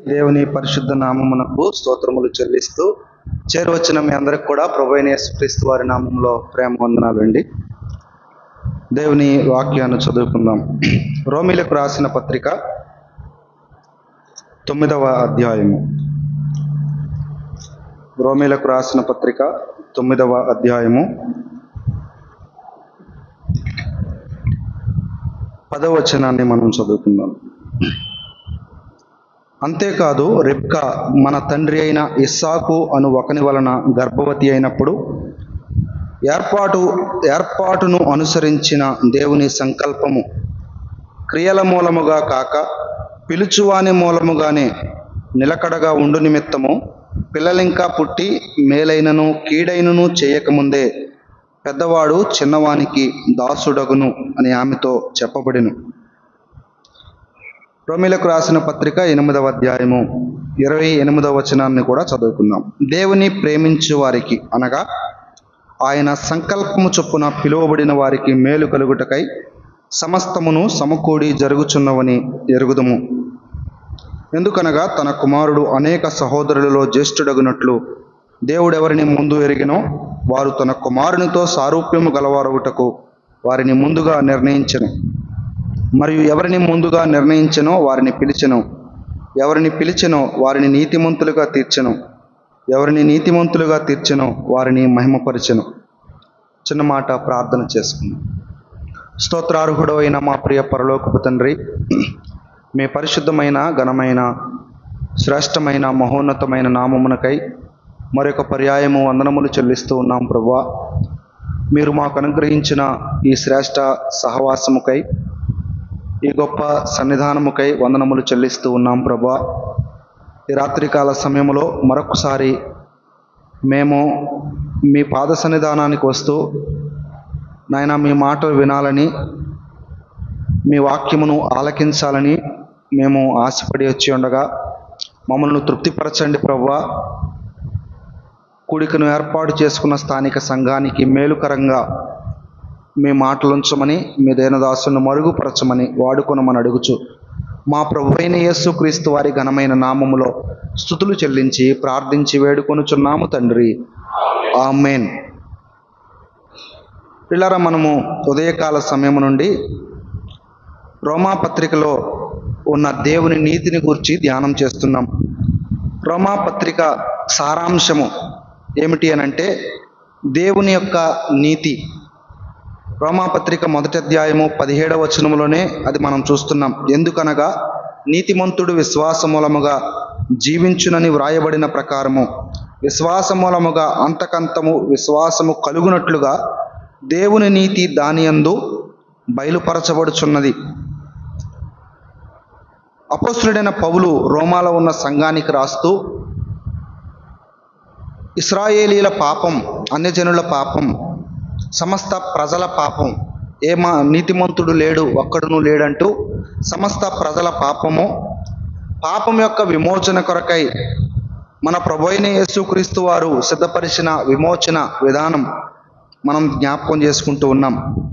దేవుని పరిశుద్ధ నామమునకు స్తోత్రములు చెల్లిస్తూ చేరువచ్చిన మీ అందరికి కూడా ప్రభు అయిన యేసుక్రీస్తు వారి నామంలో ప్రేమ వందనాలు అండి దేవుని వాక్యాన్ని చదువుకుందాం రోమిలకు రాసిన పత్రిక తొమ్మిదవ అధ్యాయము రోమిలకు రాసిన పత్రిక తొమ్మిదవ అధ్యాయము పదవ వచనాన్ని మనం చదువుకుందాం అంతేకాదు రెబ్కా మన తండ్రి అయిన ఇస్సాకు అను ఒకని వలన గర్భవతి అయినప్పుడు ఏర్పాటు ఏర్పాటును అనుసరించిన దేవుని సంకల్పము క్రియల మూలముగా కాక పిలుచువాని మూలముగానే నిలకడగా ఉండు నిమిత్తము పిల్లలింకా పుట్టి మేలైనను కీడైనను చేయకముందే పెద్దవాడు చిన్నవానికి దాసుడగును అని ఆమెతో చెప్పబడిను రోమిలకు రాసిన పత్రిక ఎనిమిదవ అధ్యాయము ఇరవై ఎనిమిదవ వచనాన్ని కూడా చదువుకుందాం దేవుని ప్రేమించు వారికి అనగా ఆయన సంకల్పము చొప్పున పిలువబడిన వారికి మేలు కలుగుటకై సమస్తమును సమకూడి జరుగుచున్నవని ఎరుగుదము ఎందుకనగా తన కుమారుడు అనేక సహోదరులలో జ్యేష్ఠుడగునట్లు దేవుడెవరిని ముందు ఎరిగినో వారు తన కుమారునితో సారూప్యము గలవారవుటకు వారిని ముందుగా నిర్ణయించను మరియు ఎవరిని ముందుగా నిర్ణయించనో వారిని పిలిచెను ఎవరిని పిలిచెనో వారిని నీతిమంతులుగా తీర్చెను ఎవరిని నీతిమంతులుగా తీర్చెనో వారిని మహిమపరచెను చిన్న మాట ప్రార్థన చేసుకుందాం స్తోత్రార్హుడు అయిన మా ప్రియ పరలోకపు తండ్రి మీ పరిశుద్ధమైన ఘనమైన శ్రేష్టమైన మహోన్నతమైన నామమునకై మరొక పర్యాయము వందనములు చెల్లిస్తూ ఉన్నాం ప్రభా మీరు మాకు అనుగ్రహించిన ఈ శ్రేష్ట సహవాసముకై ఈ గొప్ప సన్నిధానముకై వందనములు చెల్లిస్తూ ఉన్నాం ప్రభా ఈ రాత్రికాల సమయంలో మరొకసారి మేము మీ పాద సన్నిధానానికి వస్తూ నాయన మీ మాటలు వినాలని మీ వాక్యమును ఆలకించాలని మేము ఆశపడి వచ్చి ఉండగా మమ్మల్ని తృప్తిపరచండి ప్రభా కూడికను ఏర్పాటు చేసుకున్న స్థానిక సంఘానికి మేలుకరంగా మీ మాటలుంచమని మీ దేనదాసును మరుగుపరచమని వాడుకొనమని అడుగుచు మా ప్రభు అయిన యేసు క్రీస్తు వారి ఘనమైన నామములో స్థుతులు చెల్లించి ప్రార్థించి వేడుకొనుచున్నాము తండ్రి ఆమెన్ పిల్లరా మనము ఉదయకాల సమయం నుండి రోమా పత్రికలో ఉన్న దేవుని నీతిని గురించి ధ్యానం చేస్తున్నాం రోమా పత్రిక సారాంశము ఏమిటి అనంటే దేవుని యొక్క నీతి రోమాపత్రిక మొదటి అధ్యాయము పదిహేడవ వచనములోనే అది మనం చూస్తున్నాం ఎందుకనగా నీతిమంతుడు విశ్వాసమూలముగా జీవించునని వ్రాయబడిన ప్రకారము విశ్వాసమూలముగా అంతకంతము విశ్వాసము కలుగునట్లుగా దేవుని నీతి దానియందు బయలుపరచబడుచున్నది అపోస్తుడైన పౌలు రోమాలో ఉన్న సంఘానికి రాస్తూ ఇస్రాయేలీల పాపం అన్యజనుల పాపం సమస్త ప్రజల పాపం ఏమా నీతిమంతుడు లేడు ఒక్కడును లేడంటూ సమస్త ప్రజల పాపము పాపం యొక్క విమోచన కొరకై మన ప్రభు అయిన యేసుక్రీస్తు వారు సిద్ధపరిచిన విమోచన విధానం మనం జ్ఞాపకం చేసుకుంటూ ఉన్నాం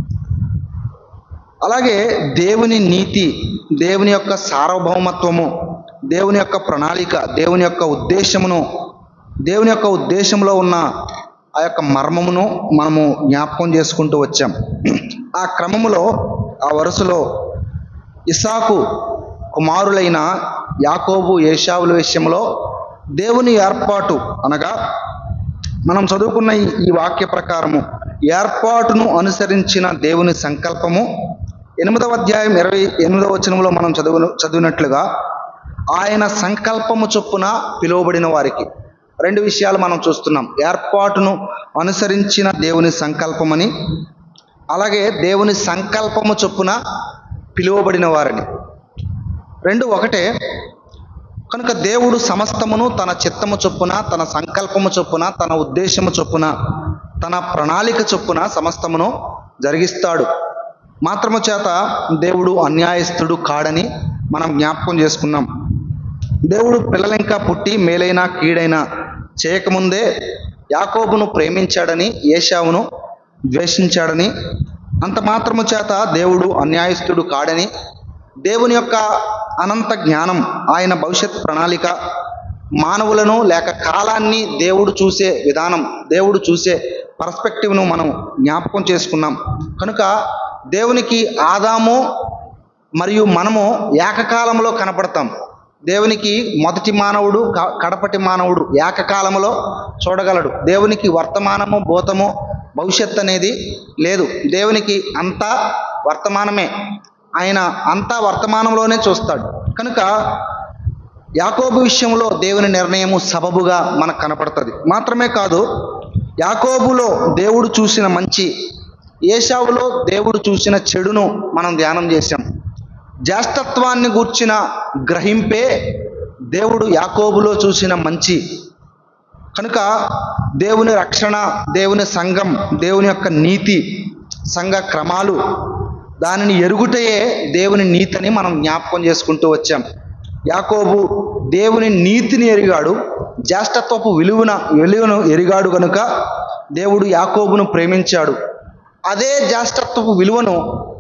అలాగే దేవుని నీతి దేవుని యొక్క సార్వభౌమత్వము దేవుని యొక్క ప్రణాళిక దేవుని యొక్క ఉద్దేశమును దేవుని యొక్క ఉద్దేశంలో ఉన్న ఆ యొక్క మర్మమును మనము జ్ఞాపకం చేసుకుంటూ వచ్చాం ఆ క్రమములో ఆ వరుసలో ఇసాకు కుమారులైన యాకోబు ఏషావుల విషయంలో దేవుని ఏర్పాటు అనగా మనం చదువుకున్న ఈ- ఈ వాక్య ప్రకారము ఏర్పాటును అనుసరించిన దేవుని సంకల్పము ఎనిమిదవ అధ్యాయం ఇరవై ఎనిమిదవ వచనంలో మనం చదువు చదివినట్లుగా ఆయన సంకల్పము చొప్పున పిలువబడిన వారికి రెండు విషయాలు మనం చూస్తున్నాం ఏర్పాటును అనుసరించిన దేవుని సంకల్పమని అలాగే దేవుని సంకల్పము చొప్పున పిలువబడిన వారిని రెండు ఒకటే కనుక దేవుడు సమస్తమును తన చిత్తము చొప్పున తన సంకల్పము చొప్పున తన ఉద్దేశము చొప్పున తన ప్రణాళిక చొప్పున సమస్తమును జరిగిస్తాడు మాత్రము చేత దేవుడు అన్యాయస్తుడు కాడని మనం జ్ఞాపకం చేసుకున్నాం దేవుడు పిల్లలింకా పుట్టి మేలైన కీడైన చేయకముందే యాకోబును ప్రేమించాడని ఏషావును ద్వేషించాడని అంత మాత్రము చేత దేవుడు అన్యాయస్తుడు కాడని దేవుని యొక్క అనంత జ్ఞానం ఆయన భవిష్యత్ ప్రణాళిక మానవులను లేక కాలాన్ని దేవుడు చూసే విధానం దేవుడు చూసే పర్స్పెక్టివ్ను మనం జ్ఞాపకం చేసుకున్నాం కనుక దేవునికి ఆదాము మరియు మనము ఏకకాలంలో కనపడతాం దేవునికి మొదటి మానవుడు క- కడపటి మానవుడు ఏకకాలంలో చూడగలడు దేవునికి వర్తమానము భూతము భవిష్యత్ అనేది లేదు దేవునికి అంతా వర్తమానమే ఆయన అంతా వర్తమానంలోనే చూస్తాడు కనుక యాకోబు విషయంలో దేవుని నిర్ణయము సబబుగా మనకు కనపడుతుంది మాత్రమే కాదు యాకోబులో దేవుడు చూసిన మంచి ఏషావులో దేవుడు చూసిన చెడును మనం ధ్యానం చేశాం జ్యేష్ఠత్వాన్ని గూర్చిన గ్రహింపే దేవుడు యాకోబులో చూసిన మంచి కనుక దేవుని రక్షణ దేవుని సంఘం దేవుని యొక్క నీతి సంఘ క్రమాలు దానిని ఎరుగుటయే దేవుని నీతిని మనం జ్ఞాపకం చేసుకుంటూ వచ్చాం యాకోబు దేవుని నీతిని ఎరిగాడు జ్యేష్ఠత్వపు విలువన విలువను ఎరిగాడు కనుక దేవుడు యాకోబును ప్రేమించాడు అదే జ్యేష్ఠత్వపు విలువను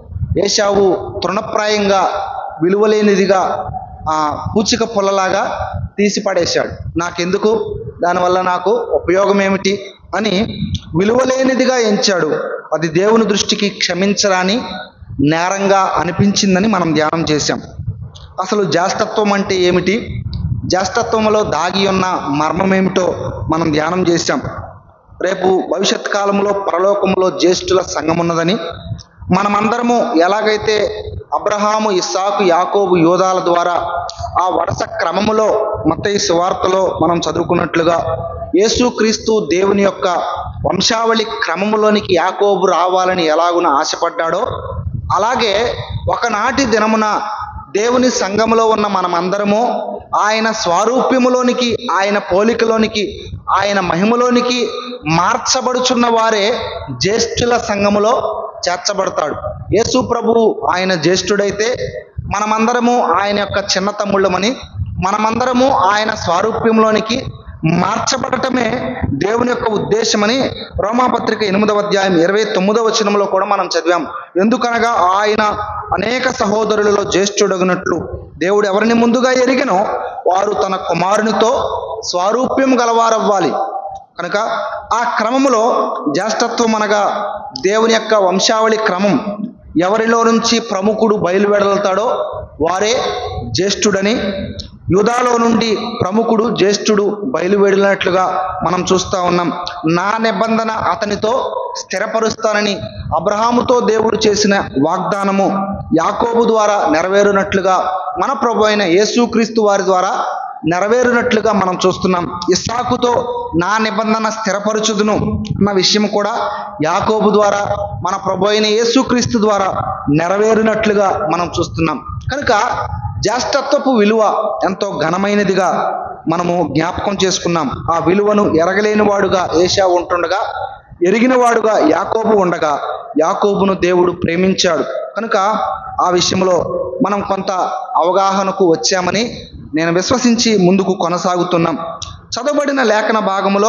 ఏషావు తృణప్రాయంగా విలువలేనిదిగా ఆ పూచిక పొల్లలాగా తీసి పడేశాడు నాకెందుకు దానివల్ల నాకు ఉపయోగం ఏమిటి అని విలువలేనిదిగా ఎంచాడు అది దేవుని దృష్టికి క్షమించరాని నేరంగా అనిపించిందని మనం ధ్యానం చేశాం అసలు జ్యేష్ఠత్వం అంటే ఏమిటి జ్యేష్ఠత్వంలో దాగి ఉన్న మర్మం ఏమిటో మనం ధ్యానం చేశాం రేపు భవిష్యత్ కాలంలో పరలోకంలో జ్యేష్ఠుల సంఘం ఉన్నదని మనమందరము ఎలాగైతే అబ్రహాము ఇస్సాకు యాకోబు యోధాల ద్వారా ఆ వరుస క్రమములో మత్తయి సువార్తలో మనం చదువుకున్నట్లుగా యేసుక్రీస్తు దేవుని యొక్క వంశావళి క్రమములోనికి యాకోబు రావాలని ఎలాగున ఆశపడ్డాడో అలాగే ఒకనాటి దినమున దేవుని సంఘములో ఉన్న మనమందరము ఆయన స్వారూప్యములోనికి ఆయన పోలికలోనికి ఆయన మహిమలోనికి మార్చబడుచున్న వారే జ్యేష్ఠుల సంఘములో చేర్చబడతాడు యేసు ప్రభువు ఆయన జ్యేష్ఠుడైతే మనమందరము ఆయన యొక్క చిన్న తమ్ముళ్ళమని మనమందరము ఆయన స్వారూప్యంలోనికి మార్చబడటమే దేవుని యొక్క ఉద్దేశమని రోమాపత్రిక ఎనిమిదవ అధ్యాయం ఇరవై తొమ్మిదవ వచనంలో కూడా మనం చదివాం ఎందుకనగా ఆయన అనేక సహోదరులలో జ్యేష్ఠుడగినట్లు దేవుడు ఎవరిని ముందుగా ఎరిగినో వారు తన కుమారునితో స్వారూప్యం గలవారవ్వాలి కనుక ఆ క్రమములో జ్యేష్ఠత్వం అనగా దేవుని యొక్క వంశావళి క్రమం ఎవరిలో నుంచి ప్రముఖుడు బయలువెడతాడో వారే జ్యేష్ఠుడని యూదాలో నుండి ప్రముఖుడు జ్యేష్ఠుడు బయలువెడినట్లుగా మనం చూస్తూ ఉన్నాం నా నిబంధన అతనితో స్థిరపరుస్తానని అబ్రహాముతో దేవుడు చేసిన వాగ్దానము యాకోబు ద్వారా నెరవేరునట్లుగా మన ప్రభు అయిన యేసుక్రీస్తు వారి ద్వారా నెరవేరునట్లుగా మనం చూస్తున్నాం ఇస్సాకుతో నా నిబంధన స్థిరపరచుదును అన్న విషయం కూడా యాకోబు ద్వారా మన ప్రభు అయిన యేసుక్రీస్తు ద్వారా నెరవేరినట్లుగా మనం చూస్తున్నాం కనుక జ్యేష్ఠత్వపు విలువ ఎంతో ఘనమైనదిగా మనము జ్ఞాపకం చేసుకున్నాం ఆ విలువను ఎరగలేని వాడుగా ఏషా ఉంటుండగా ఎరిగిన వాడుగా యాకోబు ఉండగా యాకోబును దేవుడు ప్రేమించాడు కనుక ఆ విషయంలో మనం కొంత అవగాహనకు వచ్చామని నేను విశ్వసించి ముందుకు కొనసాగుతున్నాం చదవబడిన లేఖన భాగములో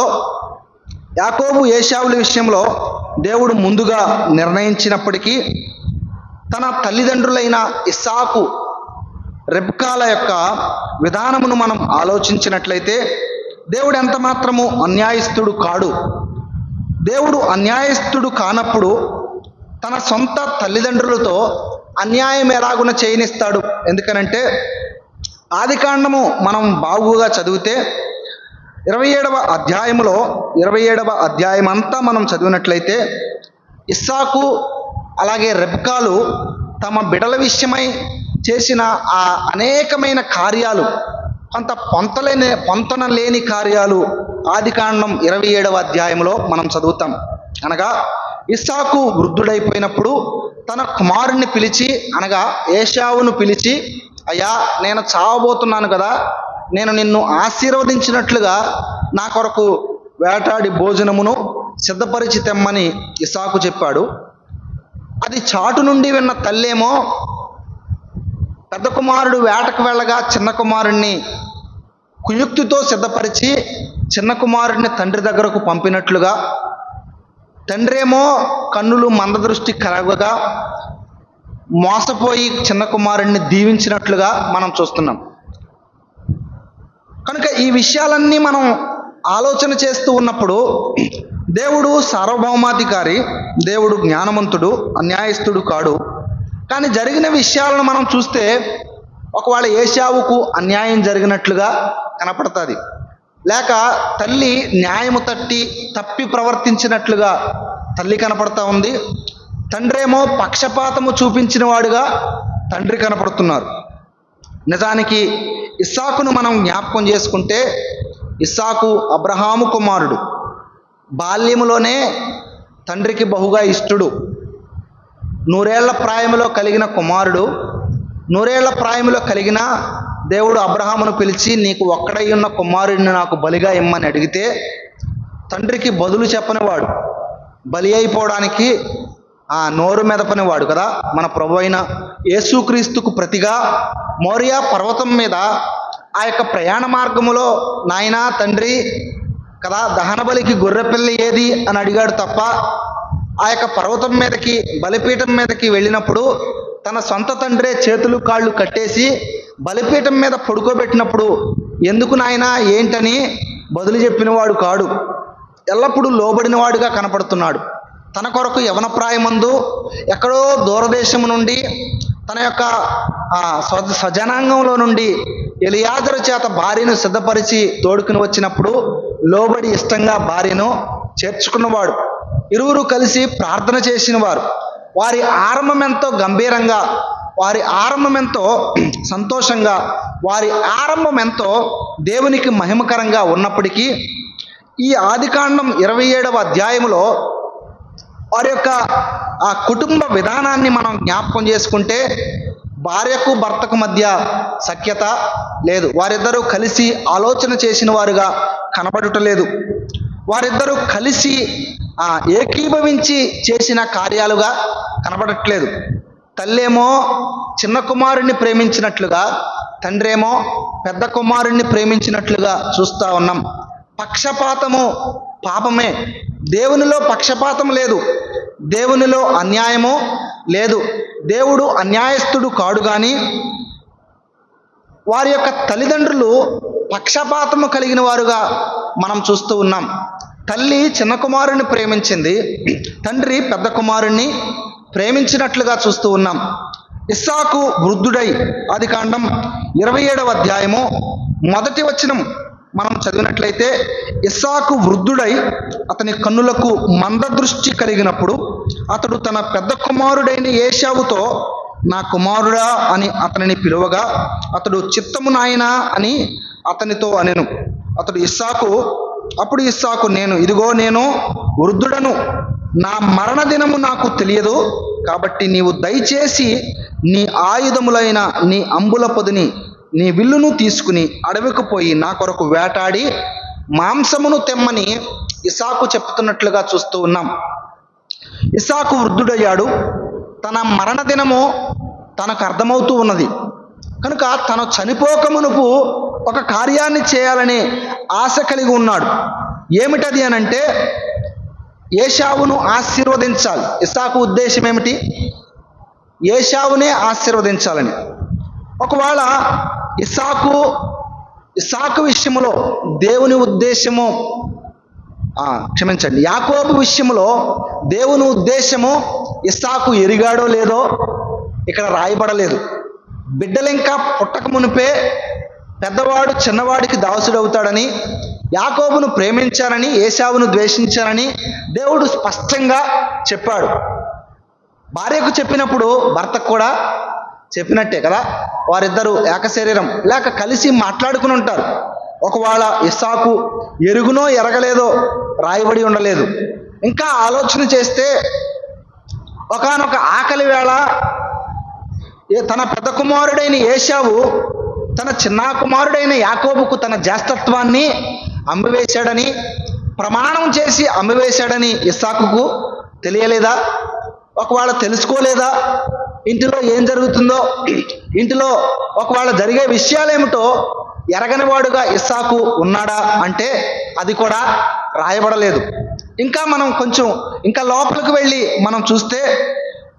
యాకోబు ఏషావుల విషయంలో దేవుడు ముందుగా నిర్ణయించినప్పటికీ తన తల్లిదండ్రులైన ఇస్సాకు రెబ్కాల యొక్క విధానమును మనం ఆలోచించినట్లయితే దేవుడు ఎంత మాత్రము అన్యాయస్తుడు కాడు దేవుడు అన్యాయస్తుడు కానప్పుడు తన సొంత తల్లిదండ్రులతో అన్యాయం ఎలాగున చేయనిస్తాడు ఎందుకనంటే ఆది కాండము మనం బాగుగా చదివితే ఇరవై ఏడవ అధ్యాయములో ఇరవై ఏడవ అధ్యాయం అంతా మనం చదివినట్లయితే ఇస్సాకు అలాగే రెబ్కాలు తమ బిడల విషయమై చేసిన ఆ అనేకమైన కార్యాలు కొంత పొంతలేని పొంతన లేని కార్యాలు ఆది కాండం ఇరవై ఏడవ అధ్యాయంలో మనం చదువుతాం అనగా ఇస్సాకు వృద్ధుడైపోయినప్పుడు తన కుమారుణ్ణి పిలిచి అనగా ఏషావును పిలిచి అయ్యా నేను చావబోతున్నాను కదా నేను నిన్ను ఆశీర్వదించినట్లుగా నా కొరకు వేటాడి భోజనమును సిద్ధపరిచి తెమ్మని ఇసాకు చెప్పాడు అది చాటు నుండి విన్న తల్లేమో పెద్ద కుమారుడు వేటకు వెళ్ళగా చిన్న కుమారుణ్ణి కుయుక్తితో సిద్ధపరిచి చిన్న కుమారుడిని తండ్రి దగ్గరకు పంపినట్లుగా తండ్రేమో కన్నులు మందదృష్టి కలగగా మోసపోయి చిన్న కుమారుడిని దీవించినట్లుగా మనం చూస్తున్నాం కనుక ఈ విషయాలన్నీ మనం ఆలోచన చేస్తూ ఉన్నప్పుడు దేవుడు సార్వభౌమాధికారి దేవుడు జ్ఞానవంతుడు అన్యాయస్తుడు కాడు కానీ జరిగిన విషయాలను మనం చూస్తే ఒకవేళ ఏషావుకు అన్యాయం జరిగినట్లుగా కనపడుతుంది లేక తల్లి న్యాయము తట్టి తప్పి ప్రవర్తించినట్లుగా తల్లి కనపడతా ఉంది తండ్రేమో పక్షపాతము చూపించిన వాడుగా తండ్రి కనపడుతున్నారు నిజానికి ఇస్సాకును మనం జ్ఞాపకం చేసుకుంటే ఇస్సాకు అబ్రహాము కుమారుడు బాల్యములోనే తండ్రికి బహుగా ఇష్టడు నూరేళ్ల ప్రాయములో కలిగిన కుమారుడు నూరేళ్ల ప్రాయములో కలిగిన దేవుడు అబ్రహామును పిలిచి నీకు ఒక్కడై ఉన్న కుమారుడిని నాకు బలిగా ఇమ్మని అడిగితే తండ్రికి బదులు చెప్పనివాడు బలి అయిపోవడానికి ఆ నోరు మెదపనివాడు కదా మన ప్రభు అయిన యేసుక్రీస్తుకు ప్రతిగా మోరియా పర్వతం మీద ఆ యొక్క ప్రయాణ మార్గములో నాయనా తండ్రి కదా దహన బలికి గొర్రెపిల్ల ఏది అని అడిగాడు తప్ప ఆ యొక్క పర్వతం మీదకి బలిపీఠం మీదకి వెళ్ళినప్పుడు తన సొంత తండ్రే చేతులు కాళ్ళు కట్టేసి బలిపీఠం మీద పడుకోబెట్టినప్పుడు ఎందుకు నాయనా ఏంటని బదులు చెప్పినవాడు కాడు ఎల్లప్పుడూ లోబడినవాడుగా కనపడుతున్నాడు తన కొరకు యవన ప్రాయమందు ఎక్కడో దూరదేశము నుండి తన యొక్క ఆ, స్వ స్వజనాంగంలో నుండి ఎలియాజరు చేత భార్యను సిద్ధపరిచి తోడుకుని వచ్చినప్పుడు లోబడి ఇష్టంగా భార్యను చేర్చుకున్నవాడు ఇరువురు కలిసి ప్రార్థన చేసిన వారు వారి ఆరంభం ఎంతో గంభీరంగా వారి ఆరంభం ఎంతో సంతోషంగా వారి ఆరంభం ఎంతో దేవునికి మహిమకరంగా ఉన్నప్పటికీ ఈ ఆదికాండం ఇరవై ఏడవ అధ్యాయములో వారి యొక్క ఆ కుటుంబ విధానాన్ని మనం జ్ఞాపకం చేసుకుంటే భార్యకు భర్తకు మధ్య సఖ్యత లేదు వారిద్దరూ కలిసి ఆలోచన చేసిన వారుగా కనబడుటలేదు వారిద్దరూ కలిసి ఆ ఏకీభవించి చేసిన కార్యాలుగా కనబడట్లేదు తల్లేమో చిన్న కుమారుణ్ణి ప్రేమించినట్లుగా తండ్రేమో పెద్ద కుమారుణ్ణి ప్రేమించినట్లుగా చూస్తా ఉన్నాం పక్షపాతము పాపమే దేవునిలో పక్షపాతం లేదు దేవునిలో అన్యాయము లేదు దేవుడు అన్యాయస్తుడు కాడు కానీ వారి యొక్క తల్లిదండ్రులు పక్షపాతము కలిగిన వారుగా మనం చూస్తూ ఉన్నాం తల్లి చిన్న కుమారుని ప్రేమించింది తండ్రి పెద్ద కుమారుణ్ణి ప్రేమించినట్లుగా చూస్తూ ఉన్నాం ఇస్సాకు వృద్ధుడై అది కాండం ఇరవై ఏడవ అధ్యాయము మొదటి వచనం మనం చదివినట్లయితే ఇస్సాకు వృద్ధుడై అతని కన్నులకు మందదృష్టి కలిగినప్పుడు అతడు తన పెద్ద కుమారుడైన ఏషావుతో నా కుమారుడా అని అతనిని పిలువగా అతడు చిత్తము నాయనా అని అతనితో అనెను అతడు ఇస్సాకు అప్పుడు ఇస్సాకు నేను ఇదిగో నేను వృద్ధుడను నా మరణ దినము నాకు తెలియదు కాబట్టి నీవు దయచేసి నీ ఆయుధములైన నీ అంబుల పొదిని నీ విల్లును తీసుకుని అడవికి పోయి నా కొరకు వేటాడి మాంసమును తెమ్మని ఇసాకు చెప్తున్నట్లుగా చూస్తూ ఉన్నాం ఇసాకు వృద్ధుడయ్యాడు తన మరణ దినము తనకు అర్థమవుతూ ఉన్నది కనుక తను చనిపోకమునుపు ఒక కార్యాన్ని చేయాలని ఆశ కలిగి ఉన్నాడు ఏమిటది అనంటే ఏషావును ఆశీర్వదించాలి ఇసాకు ఉద్దేశం ఏమిటి ఏషావునే ఆశీర్వదించాలని ఒకవేళ ఇసాకు ఇసాకు విషయంలో దేవుని ఉద్దేశము ఆ, క్షమించండి యాకోబు విషయంలో దేవుని ఉద్దేశము ఇస్సాకు ఎరిగాడో లేదో ఇక్కడ రాయబడలేదు బిడ్డలు ఇంకా పుట్టక మునిపే పెద్దవాడు చిన్నవాడికి దాసుడవుతాడని యాకోబును ప్రేమించారని ఏశావును ద్వేషించారని దేవుడు స్పష్టంగా చెప్పాడు భార్యకు చెప్పినప్పుడు భర్తకు కూడా చెప్పినట్టే కదా వారిద్దరూ ఏక శరీరం లేక కలిసి మాట్లాడుకుని ఉంటారు ఒకవేళ ఇస్సాకు ఎరుగునో ఎరగలేదో రాయబడి ఉండలేదు ఇంకా ఆలోచన చేస్తే ఒకానొక ఆకలి వేళ ఏ- తన పెద్ద కుమారుడైన ఏషావు తన చిన్న కుమారుడైన యాకోబుకు తన జ్యేష్ఠత్వాన్ని అమ్మివేశాడని ప్రమాణం చేసి అమ్మివేశాడని ఇస్సాకుకు తెలియలేదా ఒకవేళ తెలుసుకోలేదా ఇంటిలో ఏం జరుగుతుందో ఇంటిలో ఒకవేళ జరిగే విషయాలేమిటో ఎరగని వాడుగా ఇస్సాకు ఉన్నాడా అంటే అది కూడా రాయబడలేదు ఇంకా మనం కొంచెం ఇంకా లోపలికి వెళ్ళి మనం చూస్తే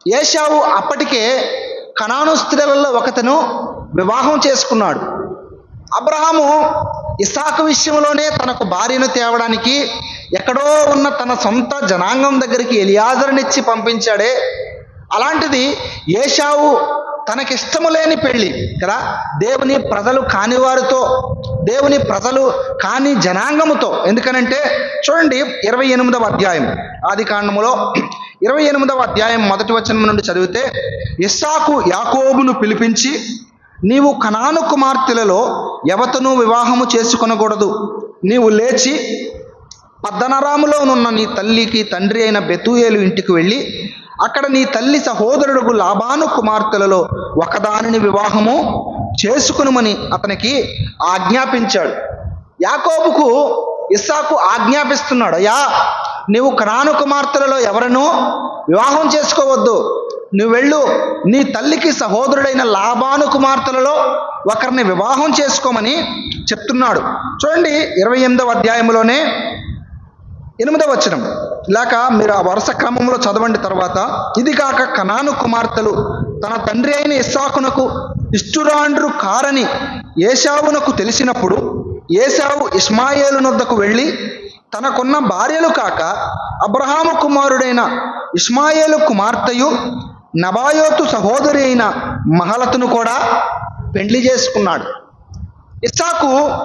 ఏషావు అప్పటికే కనాను స్త్రీలలో ఒకతను వివాహం చేసుకున్నాడు అబ్రహాము ఇసాకు విషయంలోనే తనకు భార్యను తేవడానికి ఎక్కడో ఉన్న తన సొంత జనాంగం దగ్గరికి ఎలియాజరునిచ్చి పంపించాడే అలాంటిది ఏషావు తనకిష్టము లేని పెళ్ళి కదా దేవుని ప్రజలు కాని వారితో దేవుని ప్రజలు కాని జనాంగముతో ఎందుకనంటే చూడండి ఇరవై ఎనిమిదవ అధ్యాయం ఆది కాండములో ఇరవై ఎనిమిదవ అధ్యాయం మొదటి వచనం నుండి చదివితే ఇస్సాకు యాకోబును పిలిపించి నీవు కనాను కుమార్తెలలో ఎవతను వివాహము చేసుకొనకూడదు నీవు లేచి పద్దనరాములో ఉన్న నీ తల్లికి తండ్రి అయిన బెతుయేలు ఇంటికి వెళ్ళి అక్కడ నీ తల్లి సహోదరుడు లాబాను కుమార్తెలలో ఒకదానిని వివాహము చేసుకునుమని అతనికి ఆజ్ఞాపించాడు యాకోబుకు ఇస్సాకు ఆజ్ఞాపిస్తున్నాడు అయ్యా నీవు కనాను కుమార్తెలలో ఎవరనూ వివాహం చేసుకోవద్దు నువ్వు వెళ్ళు నీ తల్లికి సహోదరుడైన లాబాను కుమార్తెలలో ఒకరిని వివాహం చేసుకోమని చెప్తున్నాడు చూడండి ఇరవై ఎనిమిదవ అధ్యాయంలోనే ఎనిమిదవ వచనం లేక మీరు ఆ వరుస క్రమంలో చదవండి తర్వాత ఇది కాక కనాను కుమార్తెలు తన తండ్రి అయిన ఇస్సాకునకు ఇష్టురాండ్రు కారని ఏశావునకు తెలిసినప్పుడు ఏశావు ఇస్మాయేలు నొద్దకు వెళ్ళి తనకున్న భార్యలు కాక అబ్రహాము కుమారుడైన ఇస్మాయేలు కుమార్తెయు నబాయోతు సహోదరి అయిన మహలతును కూడా పెండ్లి చేసుకున్నాడు ఇస్సాకు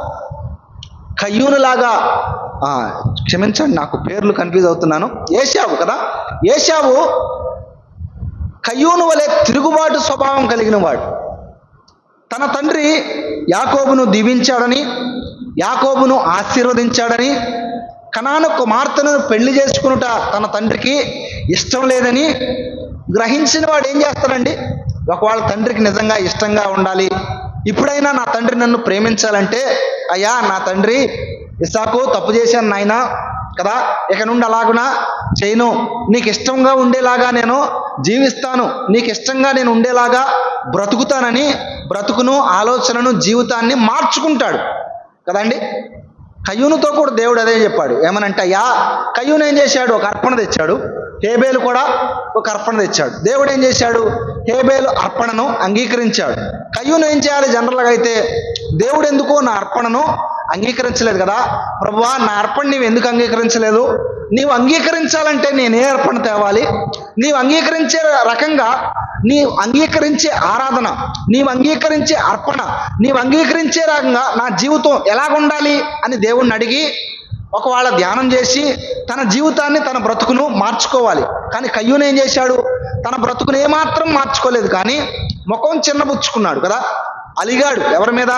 కయ్యూనులాగా ఆ, క్షమించండి నాకు పేర్లు కన్ఫ్యూజ్ అవుతున్నాను ఏషావు కదా ఏషావు కయ్యూను వలె తిరుగుబాటు స్వభావం కలిగిన వాడు తన తండ్రి యాకోబును దీవించాడని యాకోబును ఆశీర్వదించాడని కనాను కుమార్తెను పెళ్లి చేసుకునుట తన తండ్రికి ఇష్టం లేదని గ్రహించిన వాడు ఏం చేస్తాడండి ఒకవేళ తండ్రికి నిజంగా ఇష్టంగా ఉండాలి ఇప్పుడైనా నా తండ్రి నన్ను ప్రేమించాలంటే అయ్యా నా తండ్రి ఇసాకు తప్పు చేశాను నాయనా కదా ఇక నుండి అలాగునా చేయను నీకు ఇష్టంగా ఉండేలాగా నేను జీవిస్తాను నీకు ఇష్టంగా నేను ఉండేలాగా బ్రతుకుతానని బ్రతుకును ఆలోచనను జీవితాన్ని మార్చుకుంటాడు కదండి కయ్యూనుతో కూడా దేవుడు అదే చెప్పాడు ఏమనంటే అయ్యా కయ్యూను ఏం చేశాడు ఒక అర్పణ తెచ్చాడు హేబేలు కూడా ఒక అర్పణ తెచ్చాడు దేవుడు ఏం చేశాడు హేబేలు అర్పణను అంగీకరించాడు కయ్యూను ఏం చేయాలి జనరల్గా అయితే దేవుడు ఎందుకో నా అర్పణను అంగీకరించలేదు కదా ప్రభువా నా అర్పణ నీవు ఎందుకు అంగీకరించలేదు నీవు అంగీకరించాలంటే నేను ఏ అర్పణ తేవాలి నీవు అంగీకరించే రకంగా నీవు అంగీకరించే ఆరాధన నీవు అంగీకరించే అర్పణ నీవు అంగీకరించే రకంగా నా జీవితం ఎలాగుండాలి అని దేవుణ్ణి అడిగి ఒకవేళ ధ్యానం చేసి తన జీవితాన్ని తన బ్రతుకును మార్చుకోవాలి కానీ కయ్యూను ఏం చేశాడు తన బ్రతుకును ఏమాత్రం మార్చుకోలేదు కానీ ముఖం చిన్నబుచ్చుకున్నాడు కదా అలిగాడు ఎవరి మీద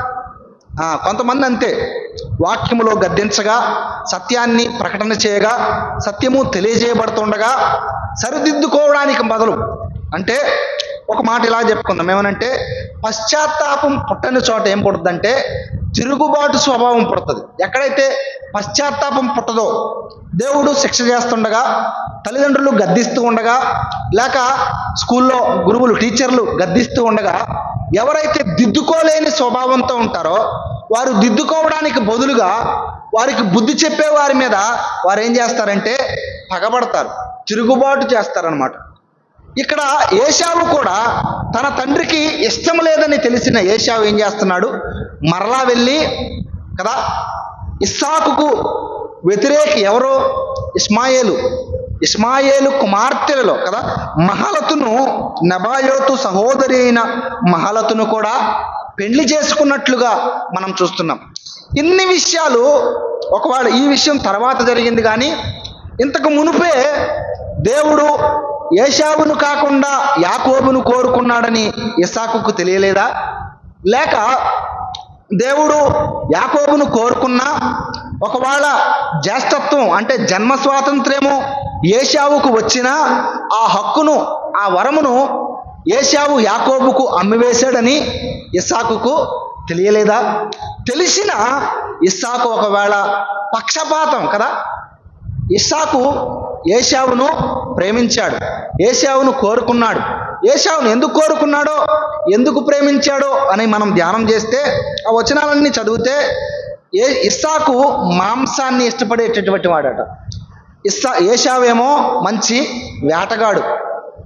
ఆ, కొంతమంది అంతే వాక్యములో గద్దించగా సత్యాన్ని ప్రకటన చేయగా సత్యము తెలియజేయబడుతుండగా సరిదిద్దుకోవడానికి బదులు అంటే ఒక మాట ఇలా చెప్పుకుందాం ఏమనంటే పశ్చాత్తాపం పుట్టని చోట ఏం పుడుతుందంటే తిరుగుబాటు స్వభావం పుడుతుంది ఎక్కడైతే పశ్చాత్తాపం పుట్టదో దేవుడు శిక్ష చేస్తుండగా తల్లిదండ్రులు గద్దిస్తూ ఉండగా లేక స్కూల్లో గురువులు టీచర్లు గద్దిస్తూ ఉండగా ఎవరైతే దిద్దుకోలేని స్వభావంతో ఉంటారో వారు దిద్దుకోవడానికి బదులుగా వారికి బుద్ధి చెప్పే వారి మీద వారు ఏం చేస్తారంటే పగబడతారు తిరుగుబాటు చేస్తారనమాట ఇక్కడ ఏషావు కూడా తన తండ్రికి ఇష్టం లేదని తెలిసిన ఏషావు ఏం చేస్తున్నాడు మరలా వెళ్ళి కదా ఇస్సాకుకు వ్యతిరేకి ఎవరో ఇస్మాయేలు ఇస్మాయేలు కుమార్తెలలో కదా మహలతును నబాయోతు సహోదరి అయిన మహలతును కూడా పెళ్లి చేసుకున్నట్లుగా మనం చూస్తున్నాం ఇన్ని విషయాలు ఒకవేళ ఈ విషయం తర్వాత జరిగింది కానీ ఇంతకు మునుపే దేవుడు ఏషావును కాకుండా యాకోబును కోరుకున్నాడని ఇసాకుకు తెలియలేదా లేక దేవుడు యాకోబును కోరుకున్నా ఒకవేళ జ్యేష్ఠత్వం అంటే జన్మ స్వాతంత్ర్యము ఏషావుకు వచ్చినా ఆ హక్కును ఆ వరమును ఏషావు యాకోబుకు అమ్మివేశాడని ఇస్సాకుకు తెలియలేదా తెలిసిన ఇస్సాకు ఒకవేళ పక్షపాతం కదా ఇస్సాకు ఏషావును ప్రేమించాడు ఏషావును కోరుకున్నాడు ఏషావును ఎందుకు కోరుకున్నాడో ఎందుకు ప్రేమించాడో అని మనం ధ్యానం చేస్తే ఆ వచనాలన్నీ చదివితే ఏ ఇస్సాకు మాంసాన్ని ఇష్టపడేటటువంటి వాడట ఇస్సా ఏషావేమో మంచి వేటగాడు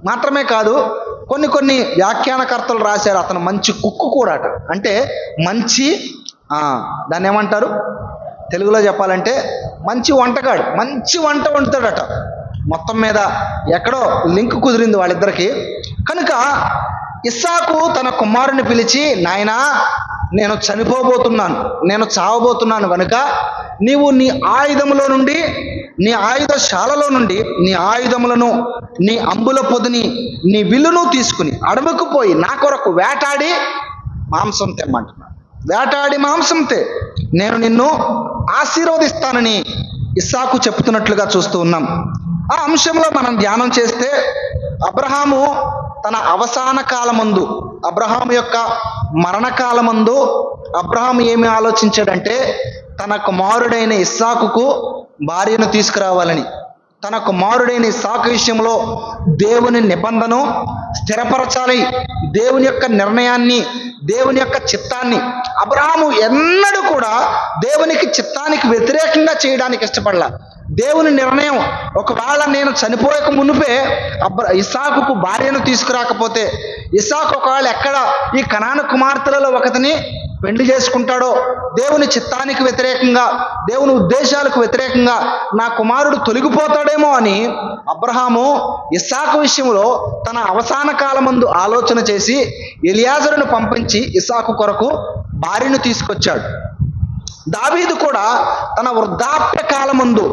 మాత్రమే కాదు కొన్ని కొన్ని వ్యాఖ్యానకర్తలు రాశారు అతను మంచి కుక్కు కూడా అట అంటే మంచి ఆ, దాన్ని ఏమంటారు తెలుగులో చెప్పాలంటే మంచి వంటగాడు మంచి వంట వండుతాడట మొత్తం మీద ఎక్కడో లింక్ కుదిరింది వాళ్ళిద్దరికి కనుక ఇస్సాకు తన కుమారుని పిలిచి నాయనా నేను చనిపోబోతున్నాను నేను చావబోతున్నాను కనుక నీవు నీ ఆయుధములో నుండి నీ ఆయుధశాలలో నుండి నీ ఆయుధములను నీ అంబుల పొదిని నీ విల్లును తీసుకుని అడవుకు పోయి నా కొరకు వేటాడి మాంసం తెమ్మంటున్నాడు వేటాడి మాంసం తే నేను నిన్ను ఆశీర్వదిస్తానని ఇస్సాకు చెప్తున్నట్లుగా చూస్తూ ఉన్నాం ఆ అంశంలో మనం ధ్యానం చేస్తే అబ్రహాము తన అవసాన కాలమందు అబ్రహాము యొక్క మరణకాలమందు అబ్రహాము ఏమి ఆలోచించాడంటే తన కుమారుడైన ఇస్సాకుకు భార్యను తీసుకురావాలని తన కుమారుడైన ఇస్సాకు విషయంలో దేవుని నిబంధన స్థిరపరచాలి దేవుని యొక్క నిర్ణయాన్ని దేవుని యొక్క చిత్తాన్ని అబ్రహాము ఎన్నడూ కూడా దేవునికి చిత్తానికి వ్యతిరేకంగా చేయడానికి ఇష్టపడలా దేవుని నిర్ణయం ఒకవేళ నేను చనిపోయక మునుపే అబ్ర ఇసాకుకు భార్యను తీసుకురాకపోతే ఇసాకు ఒకవేళ ఎక్కడ ఈ కనాన కుమార్తెలలో ఒకటిని పెళ్లి చేసుకుంటాడో దేవుని చిత్తానికి వ్యతిరేకంగా దేవుని ఉద్దేశాలకు వ్యతిరేకంగా నా కుమారుడు తొలగిపోతాడేమో అని అబ్రహాము ఇస్సాకు విషయంలో తన అవసాన కాలమందు ఆలోచన చేసి ఎలియాజరును పంపించి ఇస్సాకు కొరకు భార్యను తీసుకొచ్చాడు దావీదు కూడా తన వృద్ధాప్య కాలమందు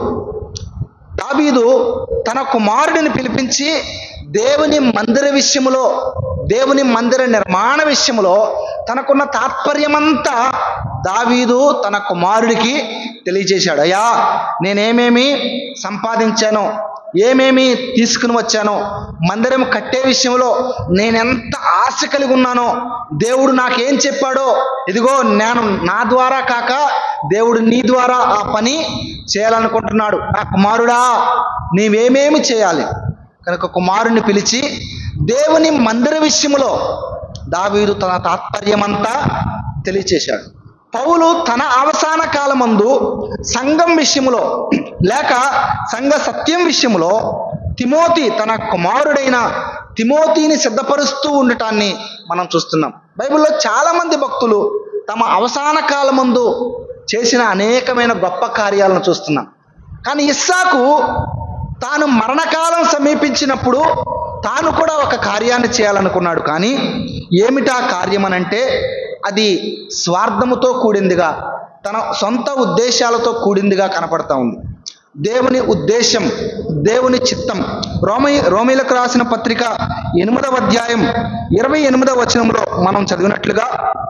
దావీదు తన కుమారుడిని పిలిపించి దేవుని మందిర విషయములో దేవుని మందిర నిర్మాణ విషయములో తనకున్న తాత్పర్యమంతా దావీదు తన కుమారుడికి తెలియజేశాడు అయ్యా నేనేమేమి సంపాదించానో ఏమేమి తీసుకుని వచ్చానో మందిరం కట్టే విషయంలో నేనెంత ఆశ కలిగి ఉన్నానో దేవుడు నాకేం చెప్పాడో ఇదిగో నేను నా ద్వారా కాక దేవుడు నీ ద్వారా ఆ పని చేయాలనుకుంటున్నాడు నా కుమారుడా నీవేమేమి చేయాలి కనుక కుమారుని పిలిచి దేవుని మందిర విషయంలో దావీదు తన తాత్పర్యమంతా తెలియచేశాడు పౌలు తన అవసాన కాలమందు సంఘం విషయములో లేక సంఘ సత్యం విషయములో తిమోతి తన కుమారుడైన తిమోతిని సిద్ధపరుస్తూ ఉండటాన్ని మనం చూస్తున్నాం బైబిల్లో చాలా మంది భక్తులు తమ అవసాన కాలమందు చేసిన అనేకమైన గొప్ప కార్యాలను చూస్తున్నాం కానీ ఇస్సాకు తాను మరణకాలం సమీపించినప్పుడు తాను కూడా ఒక కార్యాన్ని చేయాలనుకున్నాడు కానీ ఏమిటా కార్యం అనంటే అది స్వార్థముతో కూడిందిగా తన సొంత ఉద్దేశాలతో కూడిందిగా కనపడతా ఉంది దేవుని ఉద్దేశం దేవుని చిత్తం రోమి రోమిలకు రాసిన పత్రిక ఎనిమిదవ అధ్యాయం ఇరవై ఎనిమిదవ వచనంలో మనం చదివినట్లుగా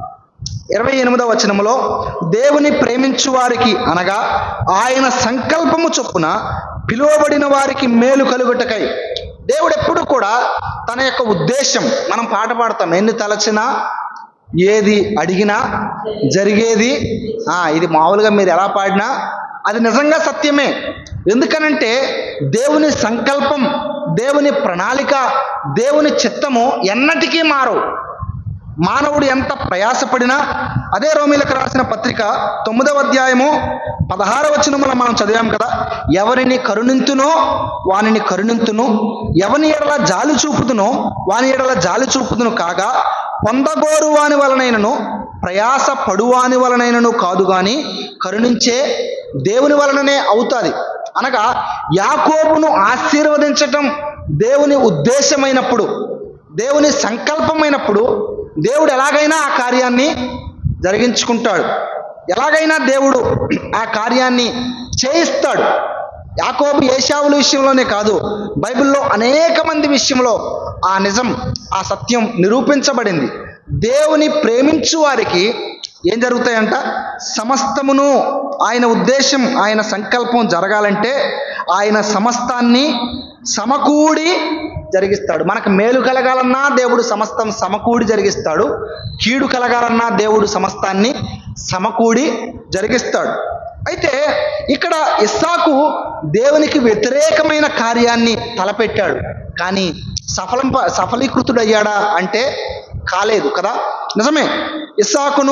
ఇరవై ఎనిమిదవ వచనములో దేవుని ప్రేమించు వారికి అనగా ఆయన సంకల్పము చొప్పున పిలువబడిన వారికి మేలు కలుగుటకై దేవుడు ఎప్పుడు కూడా తన యొక్క ఉద్దేశం మనం పాట పాడతాం ఎన్ని తలచినా ఏది అడిగినా జరిగేది ఆ, ఇది మామూలుగా మీరు ఎలా పాడినా అది నిజంగా సత్యమే ఎందుకనంటే దేవుని సంకల్పం దేవుని ప్రణాళిక దేవుని చిత్తము ఎన్నటికీ మారవు మానవుడు ఎంత ప్రయాసపడినా అదే రోమిలకు రాసిన పత్రిక తొమ్మిదవ అధ్యాయము పదహారవ వచనములో మనం చదివాం కదా ఎవరిని కరుణింతునో వానిని కరుణింతును ఎవని ఎడల జాలి చూపుదునో వాని ఎడల జాలి చూపుదును కాగా పొందగోరు వాని వలనైనను ప్రయాస పడువాని వలనైనను కాదు గాని కరుణించే దేవుని వలననే అవుతాది అనగా యాకోబును ఆశీర్వదించటం దేవుని ఉద్దేశమైనప్పుడు దేవుని సంకల్పమైనప్పుడు దేవుడు ఎలాగైనా ఆ కార్యాన్ని జరిగించుకుంటాడు ఎలాగైనా దేవుడు ఆ కార్యాన్ని చేయిస్తాడు యాకోబు ఏషావుల విషయంలోనే కాదు బైబిల్లో అనేక మంది విషయంలో ఆ నిజం ఆ సత్యం నిరూపించబడింది దేవుని ప్రేమించు వారికి ఏం జరుగుతాయంట సమస్తమును ఆయన ఉద్దేశం ఆయన సంకల్పం జరగాలంటే ఆయన సమస్తాన్ని సమకూడి జరిగిస్తాడు మనకు మేలు కలగాలన్నా దేవుడు సమస్తం సమకూడి జరిగిస్తాడు కీడు కలగాలన్నా దేవుడు సమస్తాన్ని సమకూడి జరిగిస్తాడు అయితే ఇక్కడ ఇస్సాకు దేవునికి వ్యతిరేకమైన కార్యాన్ని తలపెట్టాడు కానీ సఫలం సఫలీకృతుడయ్యాడా అంటే కాలేదు కదా నిజమే ఇస్సాకును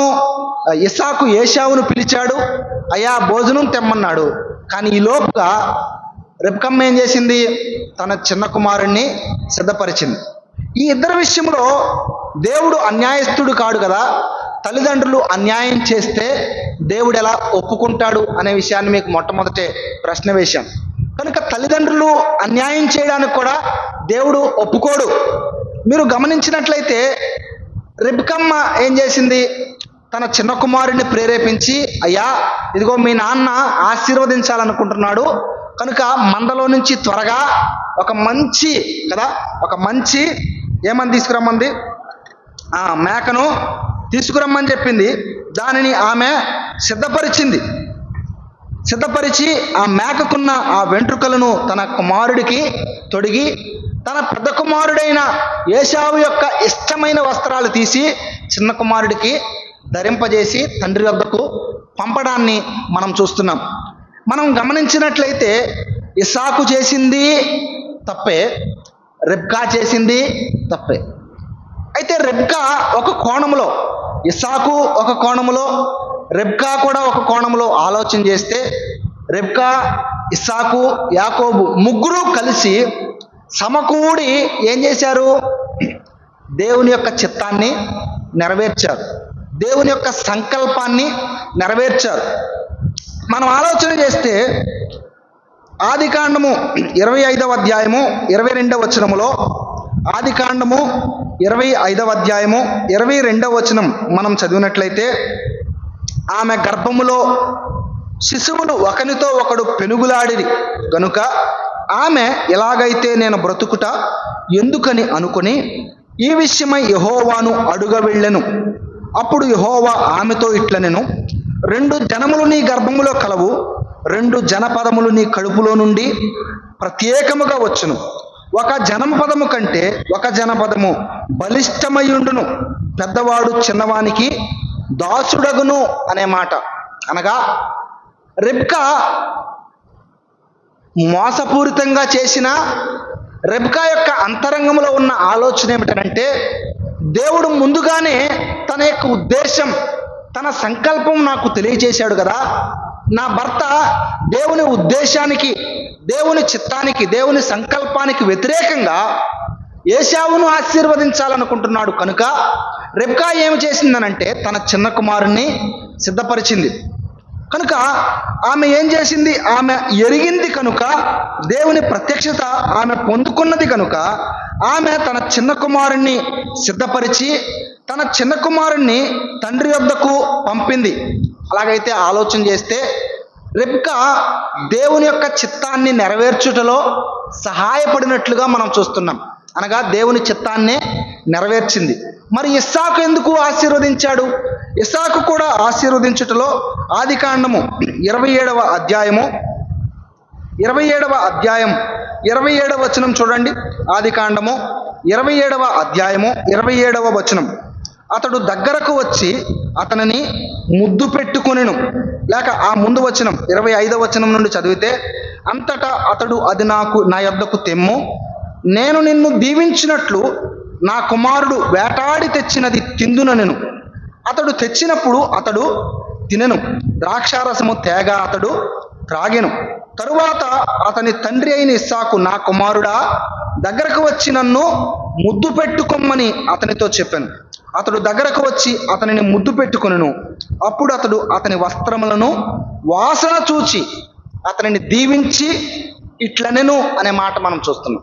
ఇస్సాకు ఏషావును పిలిచాడు అయ్యా భోజనం తెమ్మన్నాడు కానీ ఈ లోపుగా రెబ్కమ్మ ఏం చేసింది తన చిన్న కుమారుణ్ణి సిద్ధపరిచింది ఈ ఇద్దరి విషయంలో దేవుడు అన్యాయస్తుడు కాడు కదా తల్లిదండ్రులు అన్యాయం చేస్తే దేవుడు ఎలా ఒప్పుకుంటాడు అనే విషయాన్ని మీకు మొట్టమొదటే ప్రశ్న వేశాం కనుక తల్లిదండ్రులు అన్యాయం చేయడానికి కూడా దేవుడు ఒప్పుకోడు మీరు గమనించినట్లయితే రెబ్కమ్మ ఏం చేసింది తన చిన్న కుమారుడిని ప్రేరేపించి అయ్యా ఇదిగో మీ నాన్న ఆశీర్వదించాలనుకుంటున్నాడు కనుక మందలో నుంచి త్వరగా ఒక మంచి కదా ఒక మంచి ఏమని తీసుకురమ్మంది ఆ మేకను తీసుకురమ్మని చెప్పింది దానిని ఆమె సిద్ధపరిచింది సిద్ధపరిచి ఆ మేకకున్న ఆ వెంట్రుకలను తన కుమారుడికి తొడిగి తన పెద్ద కుమారుడైన ఏషావు యొక్క ఇష్టమైన వస్త్రాలు తీసి చిన్న కుమారుడికి ధరింపజేసి తండ్రి వద్దకు పంపడాన్ని మనం చూస్తున్నాం మనం గమనించినట్లయితే ఇసాకు చేసింది తప్పే రెబ్కా చేసింది తప్పే అయితే రెబ్కా ఒక కోణంలో ఇసాకు ఒక కోణంలో రెబ్కా కూడా ఒక కోణంలో ఆలోచన చేస్తే రెబ్కా ఇసాకు యాకోబు ముగ్గురు కలిసి సమకూడి ఏం చేశారు దేవుని యొక్క చిత్తాన్ని నెరవేర్చారు దేవుని యొక్క సంకల్పాన్ని నెరవేర్చారు మనం ఆలోచన చేస్తే ఆది కాండము ఇరవై ఐదవ అధ్యాయము ఇరవై రెండవ వచనములో ఆది కాండము ఇరవై ఐదవ అధ్యాయము ఇరవై రెండవ వచనం మనం చదివినట్లయితే ఆమె గర్భములో శిశువులు ఒకనితో ఒకడు పెనుగులాడిరి గనుక ఆమె ఎలాగైతే నేను బ్రతుకుట ఎందుకని అనుకుని ఈ విషయమై యహోవాను అడుగ వెళ్ళెను అప్పుడు యహోవా ఆమెతో ఇట్లనెను రెండు జనములు నీ గర్భములో కలవు రెండు జనపదములు నీ కడుపులో నుండి ప్రత్యేకముగా వచ్చును ఒక జనపదము కంటే ఒక జనపదము బలిష్టమయుండును పెద్దవాడు చిన్నవానికి దాసుడగును అనే మాట అనగా రెబ్కా మోసపూరితంగా చేసిన రెబ్కా యొక్క అంతరంగంలో ఉన్న ఆలోచన ఏమిటంటే దేవుడు ముందుగానే తన యొక్క ఉద్దేశం తన సంకల్పం నాకు తెలియజేశాడు కదా నా భర్త దేవుని ఉద్దేశానికి దేవుని చిత్తానికి దేవుని సంకల్పానికి వ్యతిరేకంగా ఏషావును ఆశీర్వదించాలనుకుంటున్నాడు కనుక రెబ్కా ఏమి చేసిందనంటే తన చిన్న కుమారుణ్ణి సిద్ధపరిచింది కనుక ఆమె ఏం చేసింది ఆమె ఎరిగింది కనుక దేవుని ప్రత్యక్షత ఆమె పొందుకున్నది కనుక ఆమె తన చిన్న కుమారుణ్ణి సిద్ధపరిచి తన చిన్న కుమారుణ్ణి తండ్రి వద్దకు పంపింది అలాగైతే ఆలోచన చేస్తే రెబ్కా దేవుని యొక్క చిత్తాన్ని నెరవేర్చుటలో సహాయపడినట్లుగా మనం చూస్తున్నాం అనగా దేవుని చిత్తాన్నే నెరవేర్చింది మరి ఇస్సాకు ఎందుకు ఆశీర్వదించాడు ఇస్సాకు కూడా ఆశీర్వదించుటలో ఆది కాండము ఇరవై ఏడవ అధ్యాయము ఇరవై ఏడవ అధ్యాయం ఇరవై ఏడవ వచనం చూడండి ఆది కాండము ఇరవై ఏడవ అధ్యాయము ఇరవై ఏడవ వచనం అతడు దగ్గరకు వచ్చి అతనిని ముద్దు పెట్టుకొనెను లేక ఆ ముందు వచనం ఇరవై ఐదవ వచనం నుండి చదివితే అంతటా అతడు అది నాకు నా యొద్దకు తెమ్ము నేను నిన్ను దీవించినట్లు నా కుమారుడు వేటాడి తెచ్చినది తిందుననెను అతడు తెచ్చినప్పుడు అతడు తినెను ద్రాక్షారసము తేగ అతడు త్రాగెను తరువాత అతని తండ్రి అయిన ఇస్సాకు నా కుమారుడా దగ్గరకు వచ్చి నన్ను ముద్దు పెట్టుకొమ్మని అతనితో చెప్పాను అతడు దగ్గరకు వచ్చి అతనిని ముద్దు పెట్టుకొనెను అప్పుడు అతడు అతని వస్త్రములను వాసన చూచి అతనిని దీవించి ఇట్లనెను అనే మాట మనం చూస్తున్నాం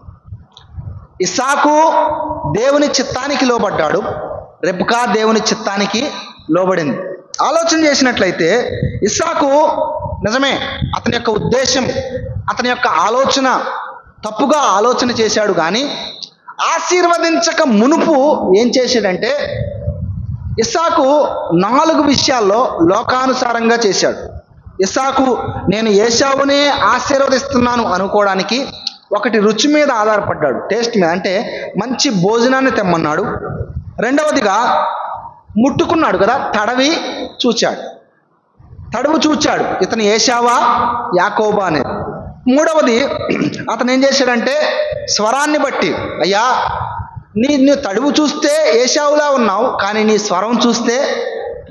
ఇసాకు దేవుని చిత్తానికి లోబడ్డాడు రెబ్కా దేవుని చిత్తానికి లోబడింది ఆలోచన చేసినట్లయితే ఇస్సాకు నిజమే అతని యొక్క ఉద్దేశం అతని యొక్క ఆలోచన తప్పుగా ఆలోచన చేశాడు కానీ ఆశీర్వదించక మునుపు ఏం చేశాడంటే ఇస్సాకు నాలుగు విషయాల్లో లోకానుసారంగా చేశాడు ఇస్సాకు నేను ఏషావునే ఆశీర్వదిస్తున్నాను అనుకోవడానికి ఒకటి రుచి మీద ఆధారపడ్డాడు టేస్ట్ మీద అంటే మంచి భోజనాన్ని తెమ్మన్నాడు రెండవదిగా ముట్టుకున్నాడు కదా తడవి చూచాడు తడువు చూచాడు ఇతను ఏషావా యాకోబా అనేది మూడవది అతను ఏం చేశాడంటే స్వరాన్ని బట్టి అయ్యా నీ నీ తడువు చూస్తే ఏషావులా ఉన్నావు కానీ నీ స్వరం చూస్తే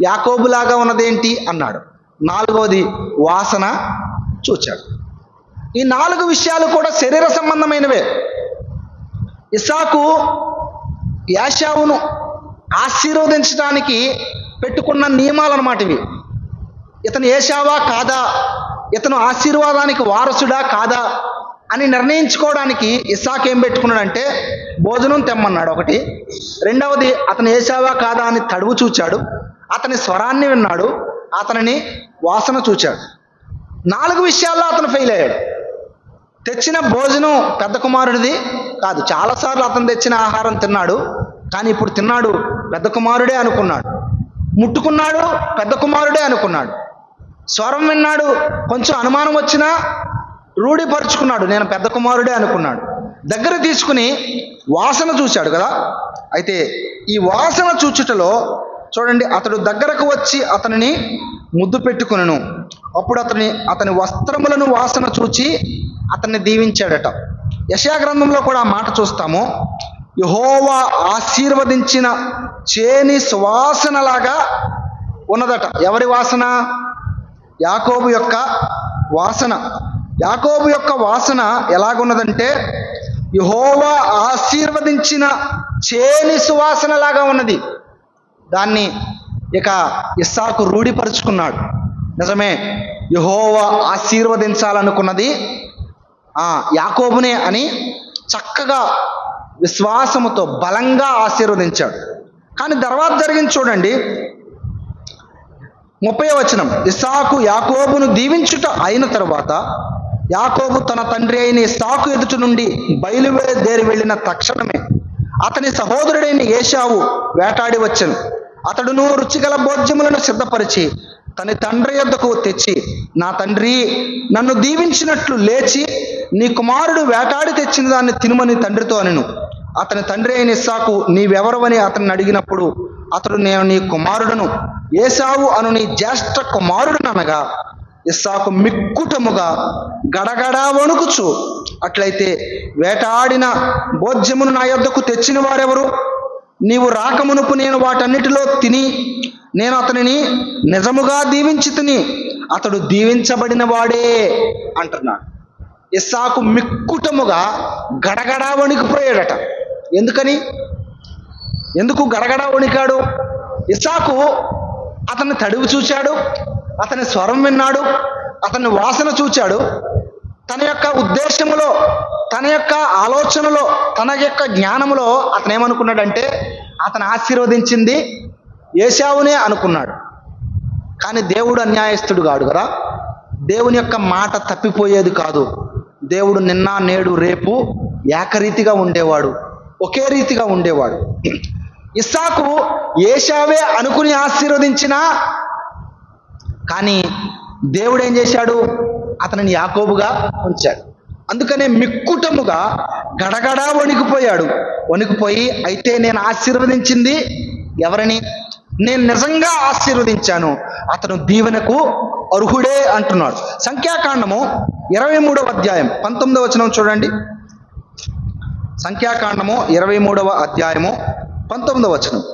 యాకోబులాగా ఉన్నదేంటి అన్నాడు నాలుగవది వాసన చూచాడు ఈ నాలుగు విషయాలు కూడా శరీర సంబంధమైనవే ఇసాకు యాషావును ఆశీర్వదించడానికి పెట్టుకున్న నియమాలు అన్నమాట ఇవి ఇతను ఏషావా కాదా ఇతను ఆశీర్వాదానికి వారసుడా కాదా అని నిర్ణయించుకోవడానికి ఇస్సాక్ ఏం పెట్టుకున్నాడంటే భోజనం తెమ్మన్నాడు ఒకటి రెండవది అతను ఏషావా కాదా అని తడువు చూచాడు అతని స్వరాన్ని విన్నాడు అతనిని వాసన చూచాడు నాలుగు విషయాల్లో అతను ఫెయిల్ అయ్యాడు తెచ్చిన భోజనం పెద్ద కుమారుడిది కాదు చాలాసార్లు అతను తెచ్చిన ఆహారం తిన్నాడు కానీ ఇప్పుడు తిన్నాడు పెద్ద కుమారుడే అనుకున్నాడు ముట్టుకున్నాడు పెద్ద కుమారుడే అనుకున్నాడు స్వరం విన్నాడు కొంచెం అనుమానం వచ్చినా రూఢిపరుచుకున్నాడు నేను పెద్ద కుమారుడే అనుకున్నాడు దగ్గర తీసుకుని వాసన చూశాడు కదా అయితే ఈ వాసన చూచుటలో చూడండి అతడు దగ్గరకు వచ్చి అతనిని ముద్దు పెట్టుకునను అప్పుడు అతని అతని వస్త్రములను వాసన చూచి అతన్ని దీవించాడట యశా గ్రంథంలో కూడా ఆ మాట చూస్తాము యహోవా ఆశీర్వదించిన చేని సువాసనలాగా ఉన్నదట ఎవరి వాసన యాకోబు యొక్క వాసన యాకోబు యొక్క వాసన ఎలాగున్నదంటే యహోవా ఆశీర్వదించిన చేని సువాసనలాగా ఉన్నది దాన్ని ఇక ఇస్సాకు రూఢిపరుచుకున్నాడు నిజమే యహోవా ఆశీర్వదించాలనుకున్నది ఆ యాకోబునే అని చక్కగా విశ్వాసముతో బలంగా ఆశీర్వదించాడు కానీ తర్వాత జరిగింది చూడండి ముప్పై వచనం ఇస్సాకు యాకోబును దీవించుట అయిన తరువాత యాకోబు తన తండ్రి అయిన ఇస్సాకు ఎదుట నుండి బయలుదేరి వెళ్ళిన తక్షణమే అతని సహోదరుడైన ఏషావు వేటాడి వచ్చెను అతడును రుచిగల భోజ్యములను సిద్ధపరిచి తన తండ్రి యొద్దకు తెచ్చి నా తండ్రి నన్ను దీవించినట్లు లేచి నీ కుమారుడు వేటాడి తెచ్చిన దాన్ని తినుమని తండ్రితో అనెను అతని తండ్రి అయిన ఇస్సాకు నీవెవరవని అతన్ని అడిగినప్పుడు అతడు నేను నీ కుమారుడును ఏసావు అను నీ జ్యేష్ఠ కుమారుడుననగా ఇస్సాకు మిక్కుటముగా గడగడా వణుకుచు అట్లయితే వేటాడిన భోజ్యమును నా యొద్దకు తెచ్చిన వారెవరు నీవు రాకమునుపు నేను వాటన్నిటిలో తిని నేను అతనిని నిజముగా దీవించి తిని అతడు దీవించబడిన వాడే అంటున్నాడు ఇస్సాకు మిక్కుటముగా గడగడా వణికిపోయాడట ఎందుకని ఎందుకు గడగడా వణికాడు ఇస్సాకు అతన్ని తడివి చూచాడు అతని స్వరం విన్నాడు అతని వాసన చూచాడు తన యొక్క ఉద్దేశములో తన యొక్క ఆలోచనలో తన యొక్క జ్ఞానములో అతను ఏమనుకున్నాడంటే అతను ఆశీర్వదించింది ఏశావునే అనుకున్నాడు కానీ దేవుడు అన్యాయస్తుడు కాడు కదా దేవుని యొక్క మాట తప్పిపోయేది కాదు దేవుడు నిన్న నేడు రేపు ఏకరీతిగా ఉండేవాడు ఒకే రీతిగా ఉండేవాడు ఇస్సాకు ఏషావే అనుకుని ఆశీర్వదించినా కానీ దేవుడు ఏం చేశాడు అతనిని యాకోబుగా ఉంచాడు అందుకనే మిక్కుటముగా గడగడా వణికిపోయాడు వణికిపోయి అయితే నేను ఆశీర్వదించింది ఎవరిని నేను నిజంగా ఆశీర్వదించాను అతను దీవెనకు అర్హుడే అంటున్నాడు సంఖ్యాకాండము ఇరవై మూడవ అధ్యాయం పంతొమ్మిదవ వచనం చూడండి సంఖ్యాకాండము ఇరవై మూడవ అధ్యాయము పంతొమ్మిదవ వచనం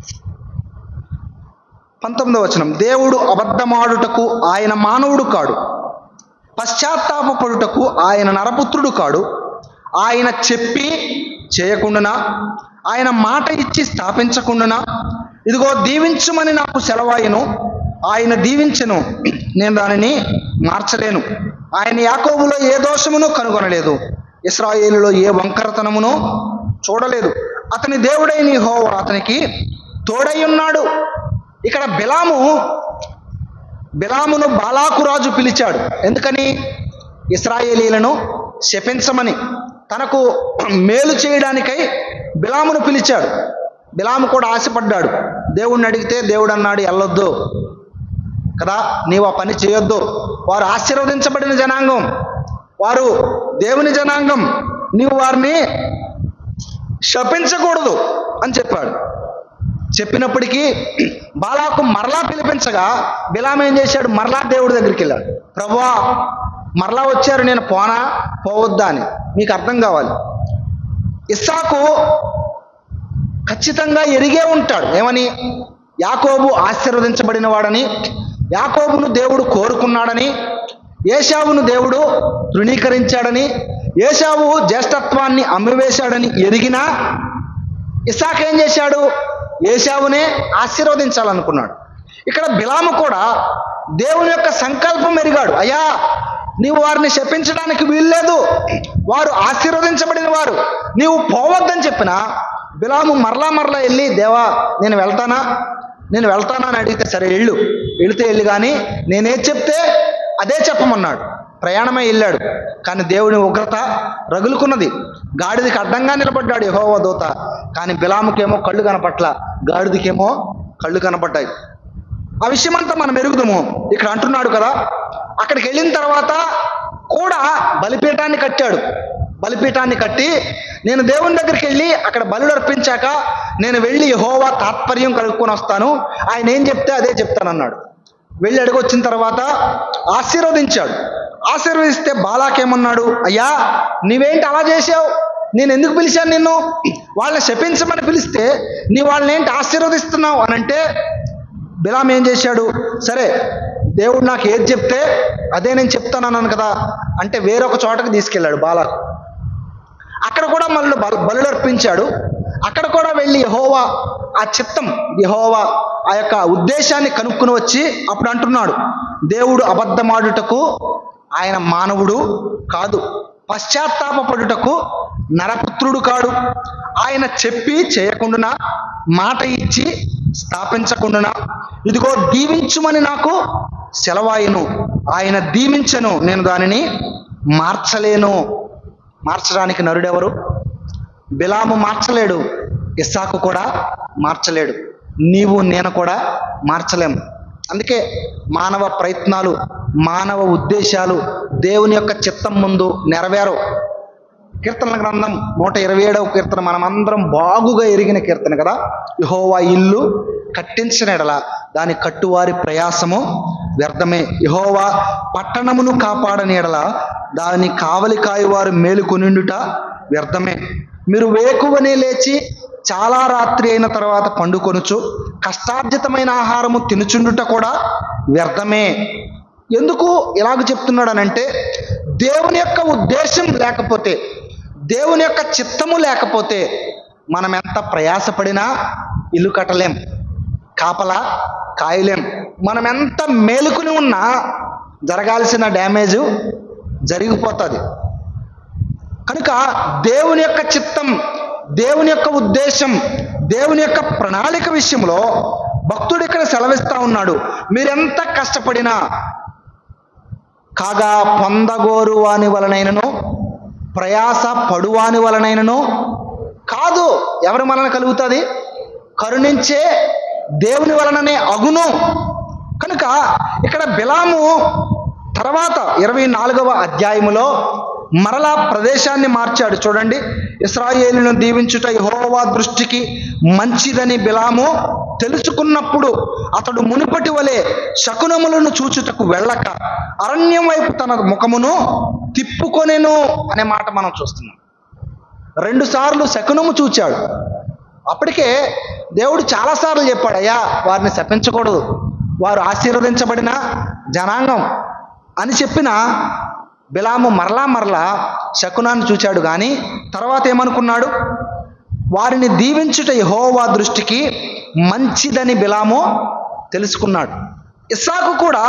పంతొమ్మిదవ వచనం దేవుడు అబద్ధమాడుటకు ఆయన మానవుడు కాడు పశ్చాత్తాపడుటకు ఆయన నరపుత్రుడు కాడు ఆయన చెప్పి చేయకుండానా ఆయన మాట ఇచ్చి స్థాపించకుండానా ఇదిగో దీవించమని నాకు సెలవాయను ఆయన దీవించెను నేను దానిని మార్చలేను ఆయన యాకోబులో ఏ దోషమును కనుగొనలేదు ఇస్రాయేలులో ఏ వంకరతనమును చూడలేదు అతని దేవుడైన యెహోవా అతనికి తోడై ఉన్నాడు ఇక్కడ బిలాము బిలామును బాలాకు రాజు పిలిచాడు ఎందుకని ఇస్రాయేలీలను శపించమని తనకు మేలు చేయడానికై బిలామును పిలిచాడు బిలాము కూడా ఆశపడ్డాడు దేవుణ్ణి అడిగితే దేవుడు అన్నాడు వెళ్ళొద్దు కదా నీవు ఆ పని చేయొద్దు వారు ఆశీర్వదించబడిన జనాంగం వారు దేవుని జనాంగం నీవు వారిని శపించకూడదు అని చెప్పాడు చెప్పినప్పటికీ బాలాకు మరలా పిలిపించగా బిలాం ఏం చేశాడు మరలా దేవుడి దగ్గరికి వెళ్ళాడు ప్రభువా మరలా వచ్చారు నేను పోనా పోవద్దా అని మీకు అర్థం కావాలి ఇస్సాకు ఖచ్చితంగా ఎరిగే ఉంటాడు ఏమని యాకోబు ఆశీర్వదించబడిన వాడని యాకోబును దేవుడు కోరుకున్నాడని ఏషావును దేవుడు తృణీకరించాడని ఏషావు జ్యేష్ఠత్వాన్ని అమ్మివేశాడని ఎరిగినా ఇసాక్ ఏం చేశాడు ఏషావునే ఆశీర్వదించాలనుకున్నాడు ఇక్కడ బిలాము కూడా దేవుని యొక్క సంకల్పం ఎరిగాడు అయ్యా నీవు వారిని శపించడానికి వీల్లేదు వారు ఆశీర్వదించబడిన వారు నీవు పోవద్దని చెప్పిన బిలాము మరలా మరలా వెళ్ళి దేవా నేను వెళ్తానా నేను వెళ్తానా అని అడిగితే సరే వెళ్ళు వెళితే వెళ్ళి కానీ నేనేది చెప్తే అదే చెప్పమన్నాడు ప్రయాణమై వెళ్ళాడు కానీ దేవుని ఉగ్రత రగులుకున్నది గాడిదకి అడ్డంగా నిలబడ్డాడు యెహోవా దూత కానీ బిలాముకేమో కళ్ళు కనపట్ల గాడిదకేమో కళ్ళు కనపడ్డాయి ఆ విషయమంతా మనం ఎరుగుదాము ఇక్కడ అంటున్నాడు కదా అక్కడికి వెళ్ళిన తర్వాత కూడా బలిపీఠాన్ని కట్టాడు బలిపీఠాన్ని కట్టి నేను దేవుని దగ్గరికి వెళ్ళి అక్కడ బలుడు అర్పించాక నేను వెళ్ళి యెహోవా తాత్పర్యం కలుపుకొని వస్తాను ఆయన ఏం చెప్తే అదే చెప్తానన్నాడు వెళ్ళి అడిగొచ్చిన తర్వాత ఆశీర్వదించాడు ఆశీర్వదిస్తే బాలాకేమన్నాడు అయ్యా నీవేంటి అలా చేసావు నేను ఎందుకు పిలిచాను నిన్ను వాళ్ళని శపించమని పిలిస్తే నీ వాళ్ళని ఏంటి ఆశీర్వదిస్తున్నావు అని అంటే బిలాం ఏం చేశాడు సరే దేవుడు నాకు ఏది చెప్తే అదే నేను చెప్తానన్నాను కదా అంటే వేరొక చోటకి తీసుకెళ్ళాడు బాలాకు అక్కడ కూడా మళ్ళీ బల బలుడు అర్పించాడు అక్కడ కూడా వెళ్ళి యహోవా ఆ చిత్తం యహోవా ఆ యొక్క ఉద్దేశాన్ని కనుక్కుని వచ్చి అప్పుడు అంటున్నాడు దేవుడు అబద్ధమాడుటకు ఆయన మానవుడు కాదు పశ్చాత్తాపడుటకు నరపుత్రుడు కాడు ఆయన చెప్పి చేయకుండా మాట ఇచ్చి స్థాపించకుండా ఇదిగో దీవించుమని నాకు సెలవాయిను ఆయన దీవించను నేను దానిని మార్చలేను మార్చడానికి నరుడెవరు బిలాము మార్చలేడు ఇస్సాకు కూడా మార్చలేడు నీవు నేను కూడా మార్చలేము అందుకే మానవ ప్రయత్నాలు మానవ ఉద్దేశాలు దేవుని యొక్క చిత్తం ముందు నెరవేరవు కీర్తనల గ్రంథం నూట ఇరవై ఏడవ కీర్తన మనమందరం బాగుగా ఎరిగిన కీర్తన కదా యహోవా ఇల్లు కట్టించిన ఎడల దాని కట్టువారి ప్రయాసము వ్యర్థమే యహోవా పట్టణమును కాపాడని ఎడల దాని కావలి కాయువారు మేలుకొనిండుట వ్యర్థమే మీరు వేకువనే లేచి చాలా రాత్రి అయిన తర్వాత పండుకొనుచు కష్టార్జితమైన ఆహారము తినుచుండుట కూడా వ్యర్థమే ఎందుకు ఇలాగ చెప్తున్నాడనంటే దేవుని యొక్క ఉద్దేశం లేకపోతే దేవుని యొక్క చిత్తము లేకపోతే మనం ఎంత ప్రయాసపడినా ఇల్లు కట్టలేం కాపలా కాయలేం మనం ఎంత మేలుకుని ఉన్నా జరగాల్సిన డ్యామేజ్ జరిగిపోతుంది కనుక దేవుని యొక్క చిత్తం దేవుని యొక్క ఉద్దేశం దేవుని యొక్క ప్రణాళిక విషయంలో భక్తుడు ఇక్కడ సెలవిస్తా ఉన్నాడు మీరెంత కష్టపడినా కాగా పొందగోరు వాని వలనైనను ప్రయాస పడువాని వలనైనను కాదు ఎవరి వలన కలుగుతుంది కరుణించే దేవుని వలననే అగును కనుక ఇక్కడ బిలాము తర్వాత ఇరవై నాలుగవ అధ్యాయములో మరలా ప్రదేశాన్ని మార్చాడు చూడండి ఇస్రాయేలును దీవించుట యెహోవా దృష్టికి మంచిదని బిలాము తెలుసుకున్నప్పుడు అతడు మునుపటి వలె శకునములను చూచుటకు వెళ్ళక అరణ్యం వైపు తన ముఖమును తిప్పుకొనెను అనే మాట మనం చూస్తున్నాం రెండు సార్లు శకునము చూచాడు అప్పటికే దేవుడు చాలాసార్లు చెప్పాడు అయ్యా వారిని శపించకూడదు వారు ఆశీర్వదించబడిన జనాంగం అని చెప్పిన బిలాము మరలా మరలా శకునాన్ని చూచాడు కానీ తర్వాత ఏమనుకున్నాడు వారిని దీవించుట యెహోవా దృష్టికి మంచిదని బిలాము తెలుసుకున్నాడు ఇస్సాకు కూడా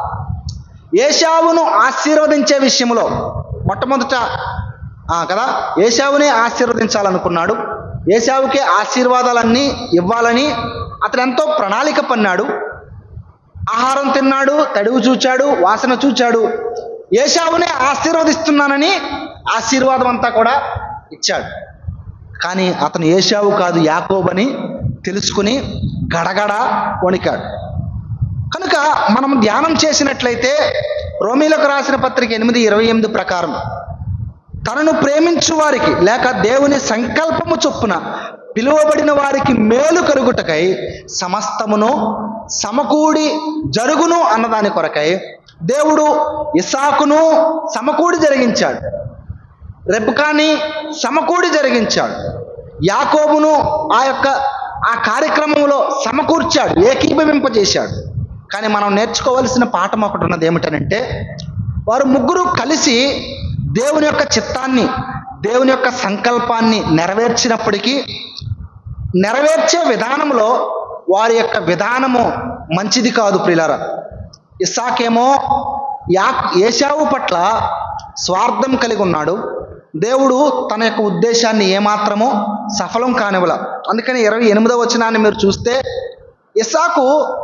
ఏషావును ఆశీర్వదించే విషయంలో మొట్టమొదట ఆ, కదా ఏషావునే ఆశీర్వదించాలనుకున్నాడు ఏషావుకే ఆశీర్వాదాలన్నీ ఇవ్వాలని అతను ఎంతో ప్రణాళిక పన్నాడు ఆహారం తిన్నాడు తడువు చూచాడు వాసన చూచాడు ఏషావునే ఆశీర్వదిస్తున్నానని ఆశీర్వాదం అంతా కూడా ఇచ్చాడు కానీ అతను ఏషావు కాదు యాకోబని తెలుసుకుని గడగడ వణికాడు కనుక మనం ధ్యానం చేసినట్లయితే రోమిలకు రాసిన పత్రిక ఎనిమిది ఇరవై ఎనిమిది ప్రకారం తనను ప్రేమించు వారికి లేక దేవుని సంకల్పము చొప్పున పిలువబడిన వారికి మేలు కలుగుటకై సమస్తమును సమకూడి జరుగును అన్నదాని కొరకై దేవుడు ఇసాకును సమకూడి జరిగించాడు రెబ్కాని సమకూడి జరిగించాడు యాకోబును ఆ యొక్క ఆ కార్యక్రమంలో సమకూర్చాడు ఏకీభవింపజేశాడు కానీ మనం నేర్చుకోవలసిన పాఠం ఒకటి ఉన్నది ఏమిటనంటే వారు ముగ్గురు కలిసి దేవుని యొక్క చిత్తాన్ని దేవుని యొక్క సంకల్పాన్ని నెరవేర్చినప్పటికీ నెరవేర్చే విధానంలో వారి యొక్క విధానము మంచిది కాదు ప్రియులారా ఇస్సాకేమో యా ఏషావు పట్ల స్వార్థం కలిగి ఉన్నాడు దేవుడు తన యొక్క ఉద్దేశాన్ని ఏమాత్రమో సఫలం కానివ్వల అందుకని ఇరవై ఎనిమిదవ వచనాన్ని మీరు చూస్తే ఇస్సాకు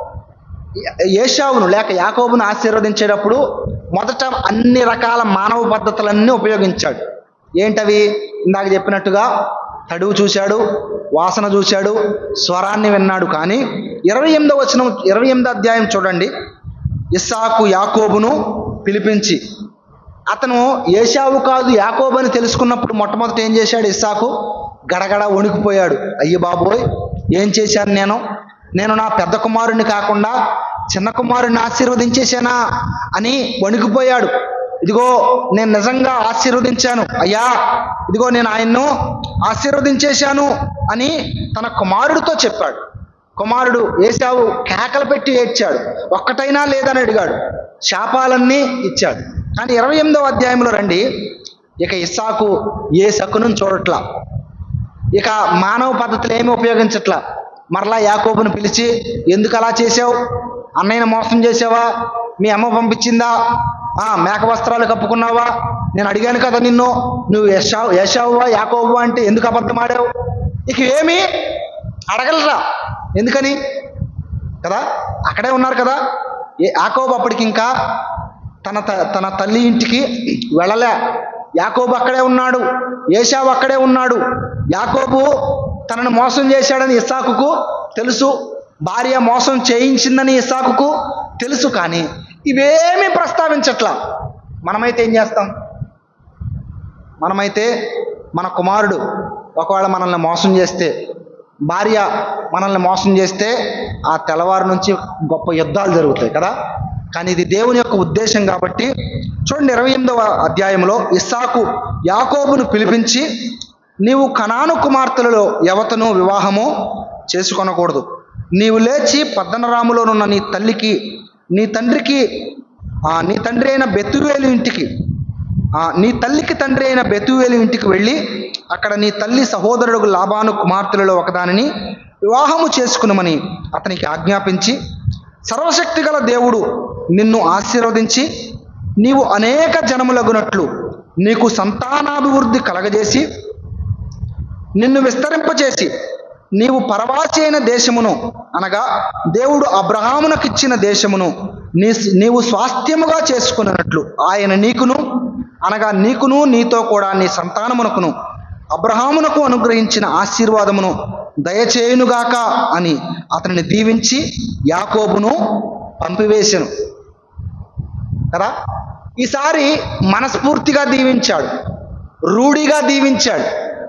ఏషావును లేక యాకోబును ఆశీర్వదించేటప్పుడు మొదట అన్ని రకాల మానవ పద్ధతులన్నీ ఉపయోగించాడు ఏంటవి ఇందాక చెప్పినట్టుగా తడువు చూశాడు వాసన చూశాడు స్వరాన్ని విన్నాడు కానీ ఇరవై ఎనిమిదో వచనం ఇరవై ఎనిమిదో అధ్యాయం చూడండి ఇస్సాకు యాకోబును పిలిపించి అతను ఏషావు కాదు యాకోబు అని తెలుసుకున్నప్పుడు మొట్టమొదట ఏం చేశాడు ఇస్సాకు గడగడ వణికిపోయాడు అయ్యి బాబోయ్ ఏం చేశాను నేను నేను నా పెద్ద కుమారుని కాకుండా చిన్న కుమారుని ఆశీర్వదించేశానా అని వణికిపోయాడు ఇదిగో నేను నిజంగా ఆశీర్వదించాను అయ్యా ఇదిగో నేను ఆయన్ను ఆశీర్వదించేశాను అని తన కుమారుడితో చెప్పాడు కుమారుడు ఏసావు కేకలు పెట్టి ఏడ్చాడు ఒక్కటైనా లేదని అడిగాడు శాపాలన్నీ ఇచ్చాడు కానీ ఇరవై ఎనిమిదవ అధ్యాయంలో రండి ఇక ఇస్సాకు ఏ సక్కును చూడట్లా ఇక మానవ పద్ధతులు ఏమి ఉపయోగించట్లా మరలా యాకోబును పిలిచి ఎందుకు అలా చేసావు అన్నయ్యను మోసం చేసావా మీ అమ్మ పంపించిందా ఆ మేక వస్త్రాలు కప్పుకున్నావా నేను అడిగాను కదా నిన్ను నువ్వు యశావు యశావువా యాకోబువా అంటే ఎందుకు అబద్ధం ఆడావు ఇక ఏమి అడగలరా ఎందుకని కదా అక్కడే ఉన్నారు కదా ఏ యాకోబు అప్పటికి ఇంకా తన త- తన తల్లి ఇంటికి వెళ్ళలే యాకోబు అక్కడే ఉన్నాడు ఏషావు అక్కడే ఉన్నాడు యాకోబు తనను మోసం చేశాడని ఇస్సాకుకు తెలుసు భార్య మోసం చేయించిందని ఇస్సాకుకు తెలుసు కానీ ఇవేమీ ప్రస్తావించట్లా మనమైతే ఏం చేస్తాం మనమైతే మన కుమారుడు ఒకవేళ మనల్ని మోసం చేస్తే భార్య మనల్ని మోసం చేస్తే ఆ తెల్లవారు నుంచి గొప్ప యుద్ధాలు జరుగుతాయి కదా కానీ ఇది దేవుని యొక్క ఉద్దేశం కాబట్టి చూడండి ఇరవై ఎనిమిదవ అధ్యాయంలో ఇస్సాకు యాకోబును పిలిపించి నీవు కనాను కుమార్తెలలో ఎవతను వివాహము చేసుకొనకూడదు నీవు లేచి పద్దనరాములోనున్న నీ తల్లికి నీ తండ్రికి ఆ, నీ తండ్రి అయిన బెతువేలు ఇంటికి ఆ, నీ తల్లికి తండ్రి అయిన బెతువేలు ఇంటికి వెళ్ళి అక్కడ నీ తల్లి సహోదరుడు లాభాను కుమార్తెలలో ఒకదానిని వివాహము చేసుకునమని అతనికి ఆజ్ఞాపించి సర్వశక్తి గల దేవుడు నిన్ను ఆశీర్వదించి నీవు అనేక జనములగునట్లు నీకు సంతానాభివృద్ధి కలగజేసి నిన్ను విస్తరింపచేసి నీవు పరవాసి అయిన దేశమును అనగా దేవుడు అబ్రహామునకిచ్చిన దేశమును నీ నీవు స్వాస్థ్యముగా చేసుకున్నట్లు ఆయన నీకును అనగా నీకును నీతో కూడా నీ సంతానమునకును అబ్రహామునకు అనుగ్రహించిన ఆశీర్వాదమును దయచేయునుగాక అని అతనిని దీవించి యాకోబును పంపివేశను కదా ఈసారి మనస్ఫూర్తిగా దీవించాడు రూఢిగా దీవించాడు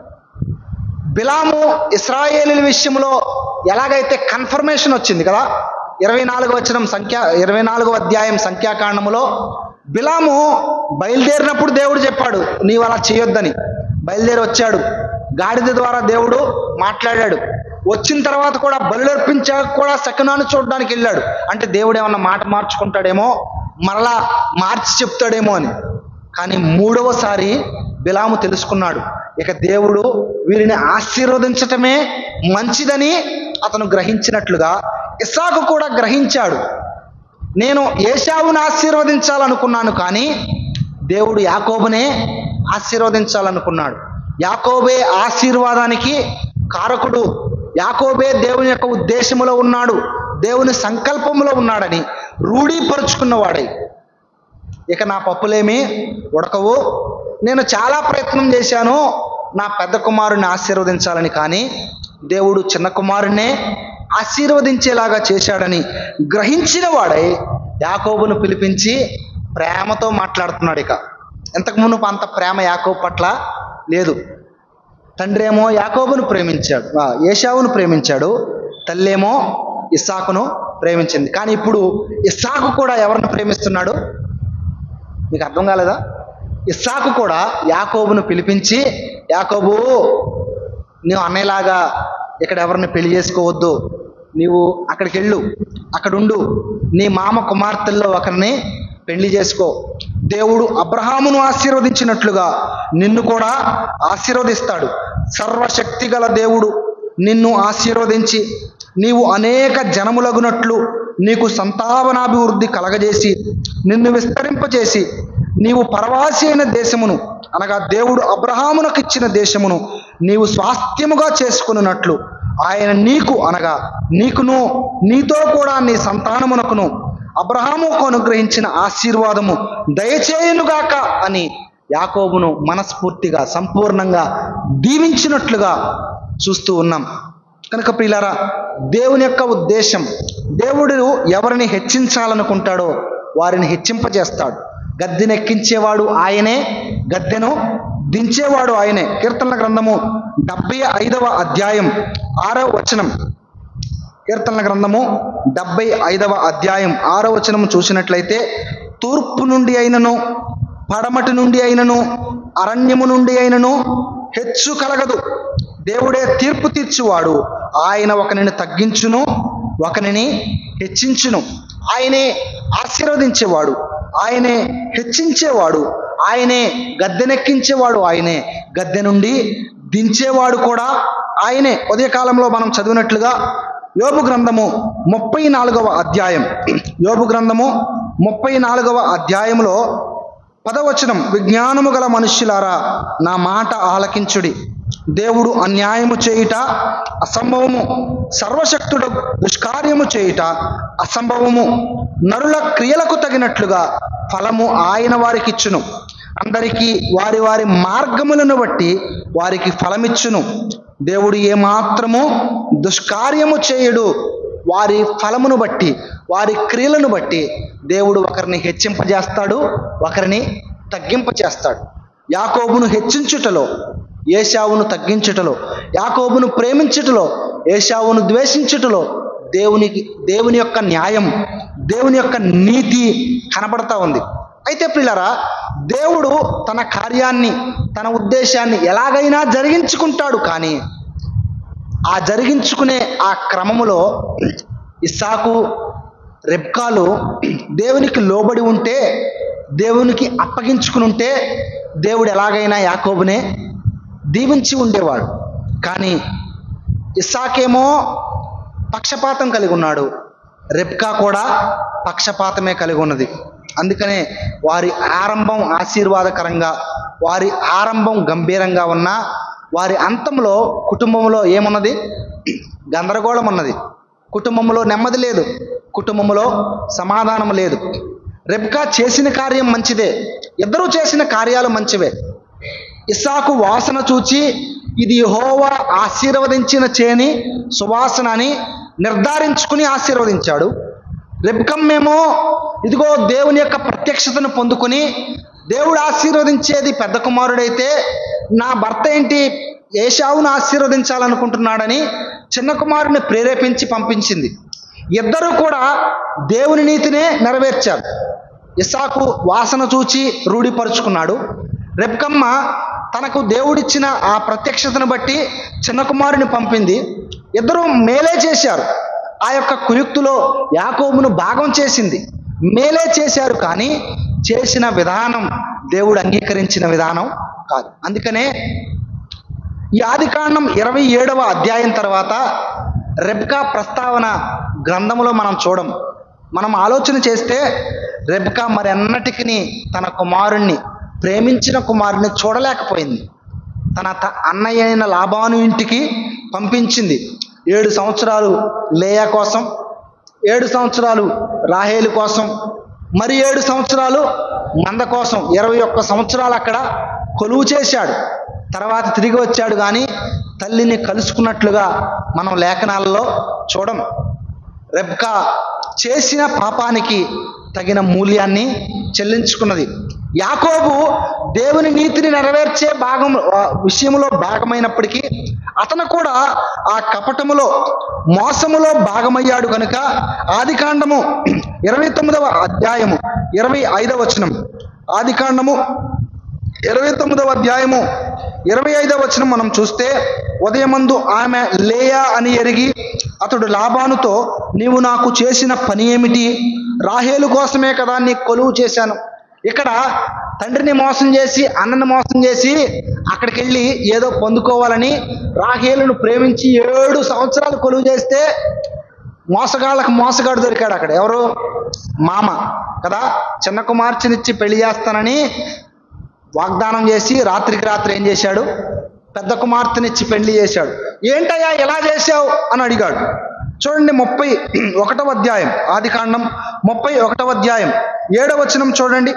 బిలాము ఇస్రాయేలీల విషయంలో ఎలాగైతే కన్ఫర్మేషన్ వచ్చింది కదా ఇరవై నాలుగు వచ్చిన సంఖ్య ఇరవై నాలుగో అధ్యాయం సంఖ్యాకాండములో బిలాము బయలుదేరినప్పుడు దేవుడు చెప్పాడు నీవు అలా చేయొద్దని బయలుదేరి వచ్చాడు గాడిద ద్వారా దేవుడు మాట్లాడాడు వచ్చిన తర్వాత కూడా బలులర్పించాక కూడా శకనాన్ని చూడడానికి వెళ్ళాడు అంటే దేవుడు ఏమన్నా మాట మార్చుకుంటాడేమో మరలా మార్చి చెప్తాడేమో అని కానీ మూడవసారి బిలాము తెలుసుకున్నాడు ఇక దేవుడు వీరిని ఆశీర్వదించటమే మంచిదని అతను గ్రహించినట్లుగా ఇస్సాకు కూడా గ్రహించాడు నేను ఏషావుని ఆశీర్వదించాలనుకున్నాను కానీ దేవుడు యాకోబునే ఆశీర్వదించాలనుకున్నాడు యాకోబే ఆశీర్వాదానికి కారకుడు యాకోబే దేవుని యొక్క ఉద్దేశములో ఉన్నాడు దేవుని సంకల్పములో ఉన్నాడని రూఢీపరుచుకున్నవాడై ఇక నా పప్పులేమి ఉడకవు నేను చాలా ప్రయత్నం చేశాను నా పెద్ద కుమారుని ఆశీర్వదించాలని కానీ దేవుడు చిన్న కుమారుణ్ణే ఆశీర్వదించేలాగా చేశాడని గ్రహించిన వాడై యాకోబును పిలిపించి ప్రేమతో మాట్లాడుతున్నాడు ఇక ఇంతకు మునుపు అంత ప్రేమ యాకోబు పట్ల లేదు తండ్రి ఏమో యాకోబును ప్రేమించాడు ఆ, ఏషావును ప్రేమించాడు తల్లేమో ఇస్సాకును ప్రేమించింది కానీ ఇప్పుడు ఇస్సాకు కూడా ఎవరిని ప్రేమిస్తున్నాడు మీకు అర్థం కాలేదా ఇస్సాకు కూడా యాకోబును పిలిపించి యాకోబు నీవు అన్నయ్యలాగా ఇక్కడ ఎవరిని పెళ్లి చేసుకోవద్దు నీవు అక్కడికి వెళ్ళు అక్కడ ఉండు నీ మామ కుమార్తెల్లో ఒకరిని పెళ్లి చేసుకో దేవుడు అబ్రహామును ఆశీర్వదించినట్లుగా నిన్ను కూడా ఆశీర్వదిస్తాడు సర్వశక్తి గల దేవుడు నిన్ను ఆశీర్వదించి నీవు అనేక జనములగునట్లు నీకు సంతాపనాభివృద్ధి కలగజేసి నిన్ను విస్తరింపజేసి నీవు పరవాసి అయిన దేశమును అనగా దేవుడు అబ్రహామునకు ఇచ్చిన దేశమును నీవు స్వాస్థ్యముగా చేసుకున్నట్లు ఆయన నీకు అనగా నీకును నీతో కూడా నీ సంతానమునకును అబ్రహాముకు అనుగ్రహించిన ఆశీర్వాదము దయచేయునుగాక అని యాకోబును మనస్ఫూర్తిగా సంపూర్ణంగా దీవించినట్లుగా చూస్తూ ఉన్నాం కనుక ప్రియులారా దేవుని యొక్క ఉద్దేశం దేవుడు ఎవరిని హెచ్చించాలనుకుంటాడో వారిని హెచ్చింపజేస్తాడు గద్దెనెక్కించేవాడు ఆయనే గద్దెను దించేవాడు ఆయనే కీర్తనల గ్రంథము డెబ్బై ఐదవ అధ్యాయం ఆరవ వచనం కీర్తనల గ్రంథము డెబ్బై ఐదవ అధ్యాయం ఆరో వచనం చూసినట్లయితే తూర్పు నుండి అయినను పడమటి నుండి అయినను అరణ్యము నుండి అయినను హెచ్చు కలగదు దేవుడే తీర్పు తీర్చువాడు ఆయన ఒకనిని తగ్గించును ఒకనిని హెచ్చించును ఆయనే ఆశీర్వదించేవాడు ఆయనే హెచ్చించేవాడు ఆయనే గద్దెనెక్కించేవాడు ఆయనే గద్దె నుండి దించేవాడు కూడా ఆయనే ఉదయకాలంలో మనం చదివినట్లుగా యోబు గ్రంథము ముప్పై నాలుగవ అధ్యాయం యోబు గ్రంథము ముప్పై నాలుగవ అధ్యాయంలో పదవచనం విజ్ఞానము గల మనుష్యులారా నా మాట ఆలకించుడి దేవుడు అన్యాయము చేయుట అసంభవము సర్వశక్తుడు దుష్కార్యము చేయుట అసంభవము నరుల క్రియలకు తగినట్లుగా ఫలము ఆయన వారికిచ్చును అందరికీ వారి వారి మార్గములను బట్టి వారికి ఫలమిచ్చును దేవుడు ఏమాత్రము దుష్కార్యము చేయుడు వారి ఫలమును బట్టి వారి క్రియలను బట్టి దేవుడు ఒకరిని హెచ్చింపజేస్తాడు ఒకరిని తగ్గింపచేస్తాడు యాకోబును హెచ్చించుటలో ఏషావును తగ్గించుటలో యాకోబును ప్రేమించుటలో ఏషావును ద్వేషించుటలో దేవునికి దేవుని యొక్క న్యాయం దేవుని యొక్క నీతి కనబడతా ఉంది అయితే పిల్లరా దేవుడు తన కార్యాన్ని తన ఉద్దేశాన్ని ఎలాగైనా జరిగించుకుంటాడు కానీ ఆ జరిగించుకునే ఆ క్రమములో ఇస్సాకు రెబ్కాలు దేవునికి లోబడి ఉంటే దేవునికి అప్పగించుకుని ఉంటే దేవుడు ఎలాగైనా యాకోబునే దీవించి ఉండేవాడు కానీ ఇస్సాకేమో పక్షపాతం కలిగి ఉన్నాడు రెబ్కా కూడా పక్షపాతమే కలిగి ఉన్నది అందుకనే వారి ఆరంభం ఆశీర్వాదకరంగా వారి ఆరంభం గంభీరంగా ఉన్న వారి అంతంలో కుటుంబంలో ఏమున్నది గందరగోళం ఉన్నది కుటుంబంలో నెమ్మది లేదు కుటుంబంలో సమాధానం లేదు రెబ్కా చేసిన కార్యం మంచిదే ఇద్దరూ చేసిన కార్యాలు మంచివే ఇస్సాకు వాసన చూచి ఇది యెహోవా ఆశీర్వదించిన చేని సువాసన అని నిర్ధారించుకుని ఆశీర్వదించాడు రెబ్కమ్మేమో ఇదిగో దేవుని యొక్క ప్రత్యక్షతను పొందుకొని దేవుడు ఆశీర్వదించేది పెద్ద కుమారుడైతే నా భర్త ఏంటి ఏషావును ఆశీర్వదించాలనుకుంటున్నాడని చిన్న కుమారుని ప్రేరేపించి పంపించింది ఇద్దరు కూడా దేవుని నీతినే నెరవేర్చారు ఇసాకు వాసన చూచి రూఢిపరుచుకున్నాడు రెబ్కమ్మ తనకు దేవుడిచ్చిన ఆ ప్రత్యక్షతను బట్టి చిన్న కుమారుని పంపింది ఇద్దరు మేలే చేశారు ఆ యొక్క కుయుక్తులో యాకోబును భాగం చేసింది మేలే చేశారు కానీ చేసిన విధానం దేవుడు అంగీకరించిన విధానం కాదు అందుకనే ఈ ఆదికాండం ఇరవై ఏడవ అధ్యాయం తర్వాత రెబ్కా ప్రస్తావన గ్రంథములో మనం చూడం మనం ఆలోచన చేస్తే రెబ్కా మరెన్నటికి తన కుమారుణ్ణి ప్రేమించిన కుమారుని చూడలేకపోయింది తన త- అన్నయ్య అయిన లాభాను ఇంటికి పంపించింది ఏడు సంవత్సరాలు లేయా కోసం ఏడు సంవత్సరాలు రాహేలు కోసం మరి ఏడు సంవత్సరాలు మంద కోసం ఇరవై ఒక్క సంవత్సరాలు అక్కడ కొలువు చేశాడు తర్వాత తిరిగి వచ్చాడు కానీ తల్లిని కలుసుకున్నట్లుగా మనం లేఖనాలలో చూడం రెబ్కా చేసిన పాపానికి తగిన మూల్యాన్ని చెల్లించుకున్నది యాకోబు దేవుని నీతిని నెరవేర్చే భాగం ఆ విషయంలో భాగమైనప్పటికీ అతను కూడా ఆ కపటములో మోసములో భాగమయ్యాడు కనుక ఆదికాండము ఇరవై తొమ్మిదవ అధ్యాయము ఇరవై ఐదవ వచనం ఆదికాండము ఇరవై తొమ్మిదవ అధ్యాయము ఇరవై ఐదవ వచనం మనం చూస్తే ఉదయమందు ఆమె లేయా అని ఎరిగి అతడు లాభానుతో నీవు నాకు చేసిన పని ఏమిటి రాహేలు కోసమే కదా నీ కొలువు చేశాను ఇక్కడ తండ్రిని మోసం చేసి అన్నని మోసం చేసి అక్కడికి వెళ్ళి ఏదో పొందుకోవాలని రాహేలును ప్రేమించి ఏడు సంవత్సరాలు కొలువు చేస్తే మోసగాళ్ళకు మోసగాడు దొరికాడు అక్కడ ఎవరు మామ కదా చిన్న కుమార్తెనిచ్చి పెళ్లి చేస్తానని వాగ్దానం చేసి రాత్రికి రాత్రి ఏం చేశాడు పెద్ద కుమార్తెనిచ్చి పెళ్లి చేశాడు ఏంటయ్యా ఎలా చేశావు అని అడిగాడు చూడండి ముప్పై ఒకటవ అధ్యాయం ఆది కాండం ముప్పై ఒకటవ అధ్యాయం ఏడవ వచనం చూడండి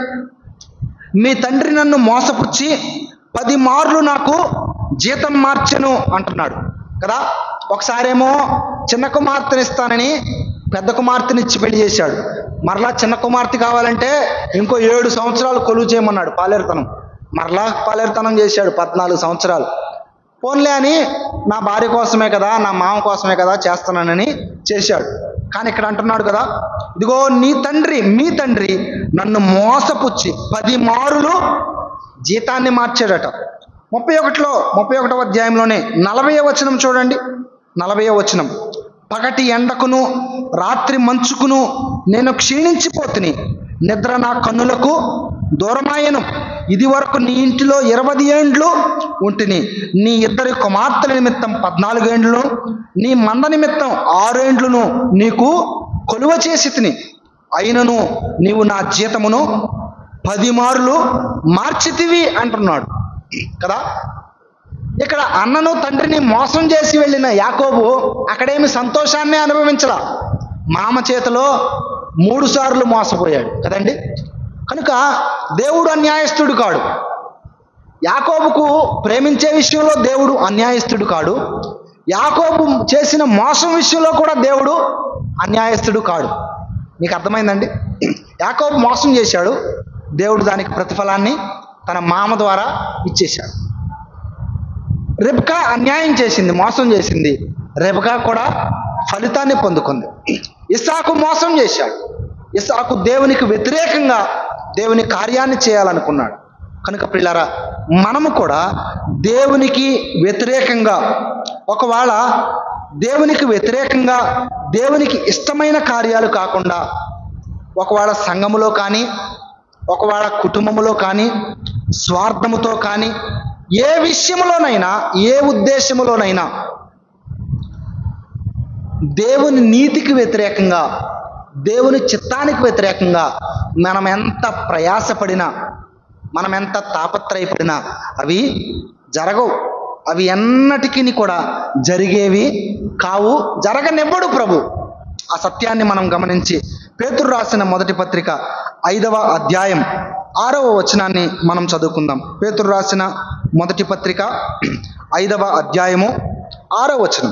మీ తండ్రి నన్ను మోసపుచ్చి పది మార్లు నాకు జీతం మార్చెను అంటున్నాడు కదా ఒకసారేమో చిన్న కుమార్తెనిస్తానని పెద్ద కుమార్తెనిచ్చి పెళ్లి చేశాడు మరలా చిన్న కుమార్తె కావాలంటే ఇంకో ఏడు సంవత్సరాలు కొలువు చేయమన్నాడు పాలేరుతనం మరలా పాలేరుతనం చేశాడు పద్నాలుగు సంవత్సరాలు పోన్లే అని నా భార్య కోసమే కదా నా మామ కోసమే కదా చేస్తానని చేశాడు కానీ ఇక్కడ అంటున్నాడు కదా ఇదిగో నీ తండ్రి మీ తండ్రి నన్ను మోసపుచ్చి పది మారులు జీతాన్ని మార్చాడట ముప్పై ఒకటిలో ముప్పై ఒకటో అధ్యాయంలోనే నలభై వచనం చూడండి నలభై వచనం పగటి ఎండకును రాత్రి మంచుకును నేను క్షీణించిపోతుని నిద్ర నా కన్నులకు దూరమాయను ఇది వరకు నీ ఇంటిలో ఇరవై ఏండ్లు ఉంటిని నీ ఇద్దరి కుమార్తెల నిమిత్తం పద్నాలుగు ఏండ్లను నీ మంద నిమిత్తం ఆరేండ్లను నీకు కొలువ చేసి తిని అయినను నీవు నా జీతమును పది మారులు మార్చితివి అంటున్నాడు కదా ఇక్కడ అన్నను తండ్రిని మోసం చేసి వెళ్ళిన యాకోబు అక్కడేమి సంతోషాన్ని అనుభవించలా మామ చేతిలో మూడు సార్లు మోసపోయాడు కదండి కనుక దేవుడు అన్యాయస్తుడు కాడు యాకోబుకు ప్రేమించే విషయంలో దేవుడు అన్యాయస్తుడు కాడు యాకోబు చేసిన మోసం విషయంలో కూడా దేవుడు అన్యాయస్తుడు కాడు మీకు అర్థమైందండి యాకోబు మోసం చేశాడు దేవుడు దానికి ప్రతిఫలాన్ని తన మామ ద్వారా ఇచ్చేశాడు రెబకా అన్యాయం చేసింది మోసం చేసింది రెబకా కూడా ఫలితాన్ని పొందుకుంది ఇస్సాకు మోసం చేశాడు ఇస్సాకు దేవునికి వ్యతిరేకంగా దేవుని కార్యాన్ని చేయాలనుకున్నాడు కనుక పిల్లరా మనము కూడా దేవునికి వ్యతిరేకంగా ఒకవేళ దేవునికి వ్యతిరేకంగా దేవునికి ఇష్టమైన కార్యాలు కాకుండా ఒకవేళ సంఘములో కానీ ఒకవేళ కుటుంబములో కానీ స్వార్థముతో కానీ ఏ విషయంలోనైనా ఏ ఉద్దేశములోనైనా దేవుని నీతికి వ్యతిరేకంగా దేవుని చిత్తానికి వ్యతిరేకంగా మనం ఎంత ప్రయాసపడినా మనం ఎంత తాపత్రయపడినా అవి జరగవు అవి ఎన్నటికీ కూడా జరిగేవి కావు జరగనివ్వడు ప్రభు ఆ సత్యాన్ని మనం గమనించి పేతురు రాసిన మొదటి పత్రిక ఐదవ అధ్యాయం ఆరవ వచనాన్ని మనం చదువుకుందాం పేతురు రాసిన మొదటి పత్రిక ఐదవ అధ్యాయము ఆరవ వచనం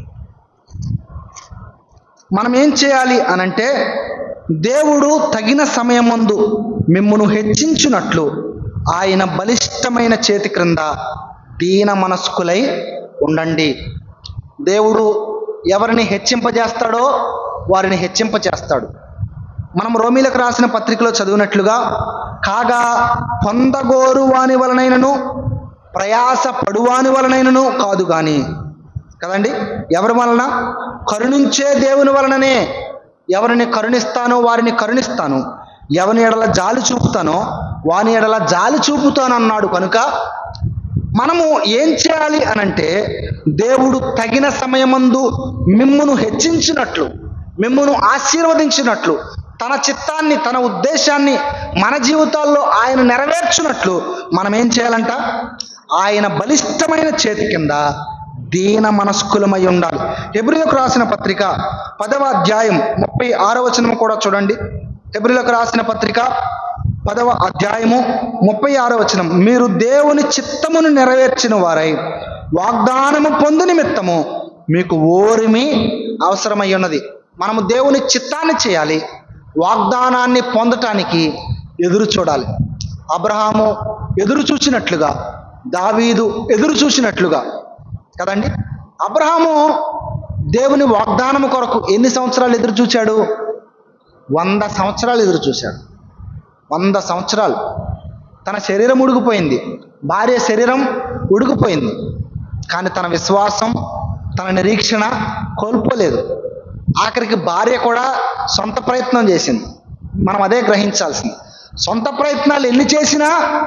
మనం ఏం చేయాలి అనంటే దేవుడు తగిన సమయమందు మిమ్మును హెచ్చించునట్లు ఆయన బలిష్టమైన చేతి క్రింద దీన మనస్కులై ఉండండి దేవుడు ఎవరిని హెచ్చింపజేస్తాడో వారిని హెచ్చింపజేస్తాడు మనం రోమిలకు రాసిన పత్రికలో చదివినట్లుగా కాగా పొందగోరు వాని వలనైనను ప్రయాస పడువాని వలనైనను కాదు కానీ కదండి ఎవరి వలన కరుణించే దేవుని వలననే ఎవరిని కరుణిస్తానో వారిని కరుణిస్తాను ఎవని ఎడల జాలి చూపుతానో వాని ఎడల జాలి చూపుతాను అన్నాడు కనుక మనము ఏం చేయాలి అనంటే దేవుడు తగిన సమయమందు మిమ్మును హెచ్చించినట్లు మిమ్మును ఆశీర్వదించినట్లు తన చిత్తాన్ని తన ఉద్దేశాన్ని మన జీవితాల్లో ఆయన నెరవేర్చున్నట్లు మనం ఏం చేయాలంట ఆయన బలిష్టమైన చేతి కింద దీన మనస్కులమై ఉండాలి ఎబ్రిలకు రాసిన పత్రిక పదవ అధ్యాయం ముప్పై ఆరవ వచనం కూడా చూడండి ఎబ్రిలకు రాసిన పత్రిక పదవ అధ్యాయము ముప్పై ఆరో వచనం మీరు దేవుని చిత్తమును నెరవేర్చిన వారై వాగ్దానము పొందు నిమిత్తము మీకు ఓరిమి అవసరమై ఉన్నది మనము దేవుని చిత్తాన్ని చేయాలి వాగ్దానాన్ని పొందటానికి ఎదురు చూడాలి అబ్రహాము ఎదురు చూసినట్లుగా దావీదు ఎదురు చూసినట్లుగా కదండి అబ్రహాము దేవుని వాగ్దానము కొరకు ఎన్ని సంవత్సరాలు ఎదురు చూశాడు వంద సంవత్సరాలు ఎదురు చూశాడు వంద సంవత్సరాలు తన శరీరం ఉడిగిపోయింది భార్య శరీరం ఉడిగిపోయింది కానీ తన విశ్వాసం తన నిరీక్షణ కోల్పోలేదు ఆఖరికి భార్య కూడా సొంత ప్రయత్నం చేసింది మనం అదే గ్రహించాల్సింది సొంత ప్రయత్నాలు ఎన్ని చేసినా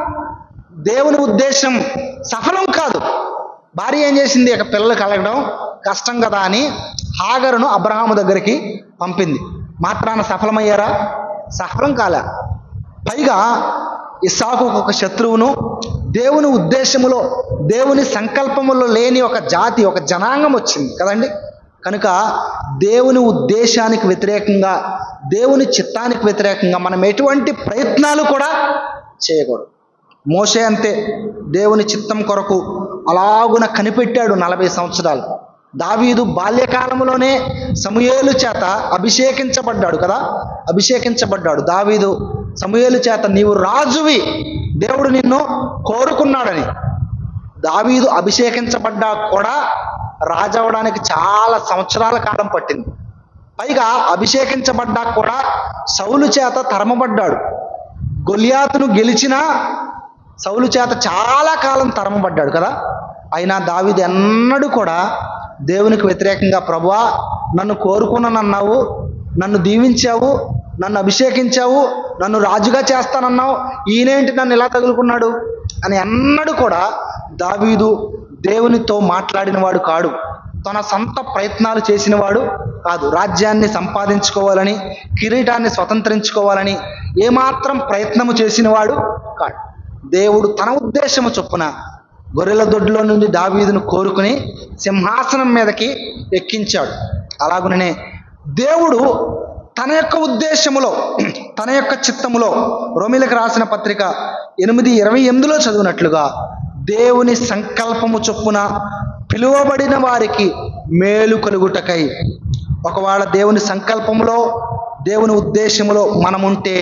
దేవుని ఉద్దేశం సఫలం కాదు భార్య ఏం చేసింది ఇక పిల్లలు కలగడం కష్టం కదా అని హాగరును అబ్రహాము దగ్గరికి పంపింది మాత్రాన సఫలమయ్యారా సఫలం కాలే పైగా ఇస్సాకు ఒక శత్రువును దేవుని ఉద్దేశములో దేవుని సంకల్పములో లేని ఒక జాతి ఒక జనాంగం వచ్చింది కదండి కనుక దేవుని ఉద్దేశానికి వ్యతిరేకంగా దేవుని చిత్తానికి వ్యతిరేకంగా మనం ఎటువంటి ప్రయత్నాలు కూడా చేయకూడదు మోషే అంతే దేవుని చిత్తం కొరకు అలాగున కనిపెట్టాడు నలభై సంవత్సరాలు దావీదు బాల్యకాలంలోనే సమూయేలు చేత అభిషేకించబడ్డాడు కదా అభిషేకించబడ్డాడు దావీదు సమూయేలు చేత నీవు రాజువి దేవుడు నిన్ను కోరుకున్నాడని దావీదు అభిషేకించబడ్డా కూడా రాజవడానికి చాలా సంవత్సరాల కాలం పట్టింది పైగా అభిషేకించబడ్డా కూడా సౌలు చేత తరమబడ్డాడు గొలియాతును గెలిచినా సౌలు చేత చాలా కాలం తరమబడ్డాడు కదా అయినా దావీదు ఎన్నడూ కూడా దేవునికి వ్యతిరేకంగా ప్రభువా నన్ను కోరుకున్నానన్నావు నన్ను దీవించావు నన్ను అభిషేకించావు నన్ను రాజుగా చేస్తానన్నావు ఈయనేంటి నన్ను ఇలా తగులుకున్నాడు అని ఎన్నడూ కూడా దావీదు దేవునితో మాట్లాడినవాడు కాడు తన సొంత ప్రయత్నాలు చేసినవాడు కాదు రాజ్యాన్ని సంపాదించుకోవాలని కిరీటాన్ని స్వతంత్రించుకోవాలని ఏమాత్రం ప్రయత్నము చేసినవాడు కాడు దేవుడు తన ఉద్దేశము చొప్పున గొర్రెల దొడ్లో నుండి దావీదును కోరుకుని సింహాసనం మీదకి ఎక్కించాడు అలాగుననే దేవుడు తన యొక్క ఉద్దేశములో తన యొక్క చిత్తములో రోమిలకు రాసిన పత్రిక ఎనిమిది ఇరవై ఎనిమిదిలో చదివినట్లుగా దేవుని సంకల్పము చొప్పున పిలువబడిన వారికి మేలు కలుగుటకై ఒకవేళ దేవుని సంకల్పములో దేవుని ఉద్దేశములో మనముంటే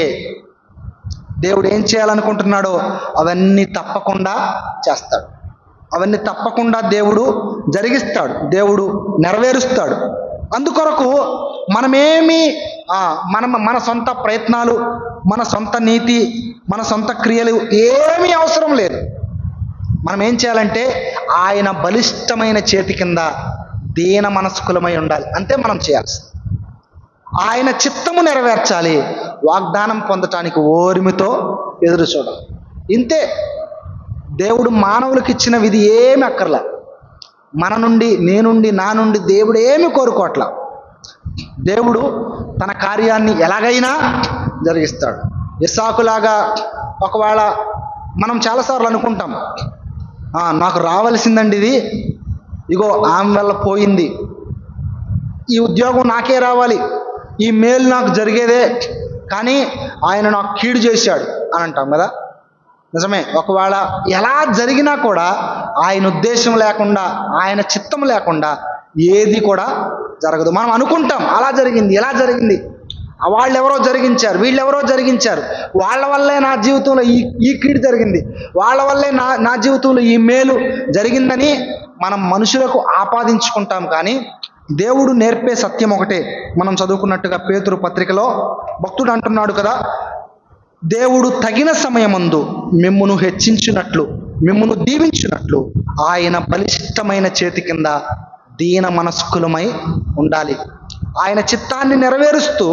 దేవుడు ఏం చేయాలనుకుంటున్నాడో అవన్నీ తప్పకుండా చేస్తాడు అవన్నీ తప్పకుండా దేవుడు జరిగిస్తాడు దేవుడు నెరవేరుస్తాడు అందుకొరకు మనమేమి ఆ, మన మన సొంత ప్రయత్నాలు మన సొంత నీతి మన సొంత క్రియలు ఏమీ అవసరం లేదు మనం ఏం చేయాలంటే ఆయన బలిష్టమైన చేతి కింద దీన మనస్కులమై ఉండాలి అంతే మనం చేయాల్సింది ఆయన చిత్తము నెరవేర్చాలి వాగ్దానం పొందటానికి ఓరిమితో ఎదురు చూడాలి ఇంతే దేవుడు మానవులకు ఇచ్చిన విధి ఏమి అక్కర్లా మన నుండి నీ నుండి నా నుండి దేవుడు ఏమి కోరుకోవట్లా దేవుడు తన కార్యాన్ని ఎలాగైనా జరిగిస్తాడు ఇస్సాకులాగా ఒకవేళ మనం చాలాసార్లు అనుకుంటాం "ఆ, నాకు రావాల్సిందండి ఇది ఇగో ఆమె వల్ల పోయింది ఈ ఉద్యోగం నాకే రావాలి ఈ మేలు నాకు జరిగేదే కానీ ఆయన నాకు కీడు చేశాడు అని అంటాం కదా నిజమే ఒకవేళ ఎలా జరిగినా కూడా ఆయన ఉద్దేశం లేకుండా ఆయన చిత్తం లేకుండా ఏది కూడా జరగదు మనం అనుకుంటాం అలా జరిగింది ఎలా జరిగింది ఆ వాళ్ళు ఎవరో జరిగించారు వీళ్ళెవరో జరిగించారు వాళ్ళ వల్లే నా జీవితంలో ఈ ఈ కీడు జరిగింది వాళ్ళ వల్లే నా నా జీవితంలో ఈ మేలు జరిగిందని మనం మనుషులకు ఆపాదించుకుంటాం కానీ దేవుడు నేర్పే సత్యం ఒకటే మనం చదువుకున్నట్టుగా పేతురు పత్రికలో భక్తుడు అంటున్నాడు కదా దేవుడు తగిన సమయమందు మిమ్మును హెచ్చించినట్లు మిమ్మును దీవించినట్లు ఆయన బలిష్టమైన చేతి కింద దీన మనస్కులమై ఉండాలి ఆయన చిత్తాన్ని నెరవేరుస్తూ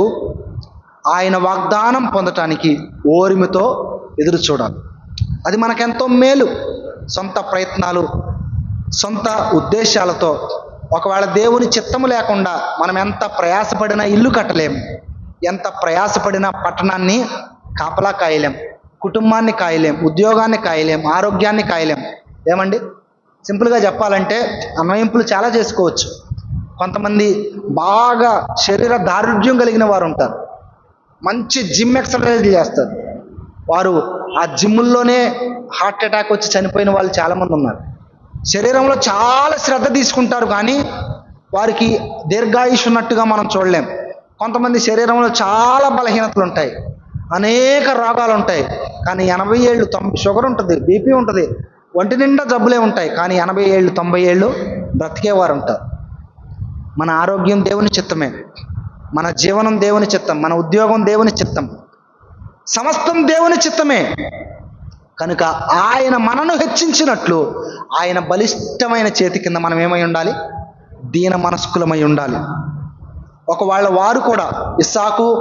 ఆయన వాగ్దానం పొందటానికి ఓరిమితో ఎదురు చూడాలి అది మనకెంతో మేలు సొంత ప్రయత్నాలు సొంత ఉద్దేశాలతో ఒకవేళ దేవుని చిత్తము లేకుండా మనం ఎంత ప్రయాసపడినా ఇల్లు కట్టలేము ఎంత ప్రయాసపడినా పట్టణాన్ని కాపలా కాయలేం కుటుంబాన్ని కాయలేం ఉద్యోగాన్ని కాయలేం ఆరోగ్యాన్ని కాయలేం ఏమండి సింపుల్గా చెప్పాలంటే అన్వయింపులు చాలా చేసుకోవచ్చు కొంతమంది బాగా శరీర దారుఢ్యం కలిగిన వారు ఉంటారు మంచి జిమ్ ఎక్సర్సైజ్ చేస్తారు వారు ఆ జిమ్ముల్లోనే హార్ట్ అటాక్ వచ్చి చనిపోయిన వాళ్ళు చాలామంది ఉన్నారు శరీరంలో చాలా శ్రద్ధ తీసుకుంటారు కానీ వారికి దీర్ఘాయుష్ ఉన్నట్టుగా మనం చూడలేం కొంతమంది శరీరంలో చాలా బలహీనతలు ఉంటాయి అనేక రోగాలు ఉంటాయి కానీ ఎనభై ఏళ్ళు తొంభై షుగర్ ఉంటుంది బీపీ ఉంటుంది ఒంటి నిండా జబ్బులే ఉంటాయి కానీ ఎనభై ఏళ్ళు తొంభై ఏళ్ళు బ్రతికేవారు ఉంటారు మన ఆరోగ్యం దేవుని చిత్తమే మన జీవనం దేవుని చిత్తం మన ఉద్యోగం దేవుని చిత్తం సమస్తం దేవుని చిత్తమే కనుక ఆయన మనను హెచ్చించినట్లు ఆయన బలిష్టమైన చేతి కింద మనం ఏమై ఉండాలి దీన మనస్కులమై ఉండాలి ఒకవేళ వారు కూడా ఇస్సాకు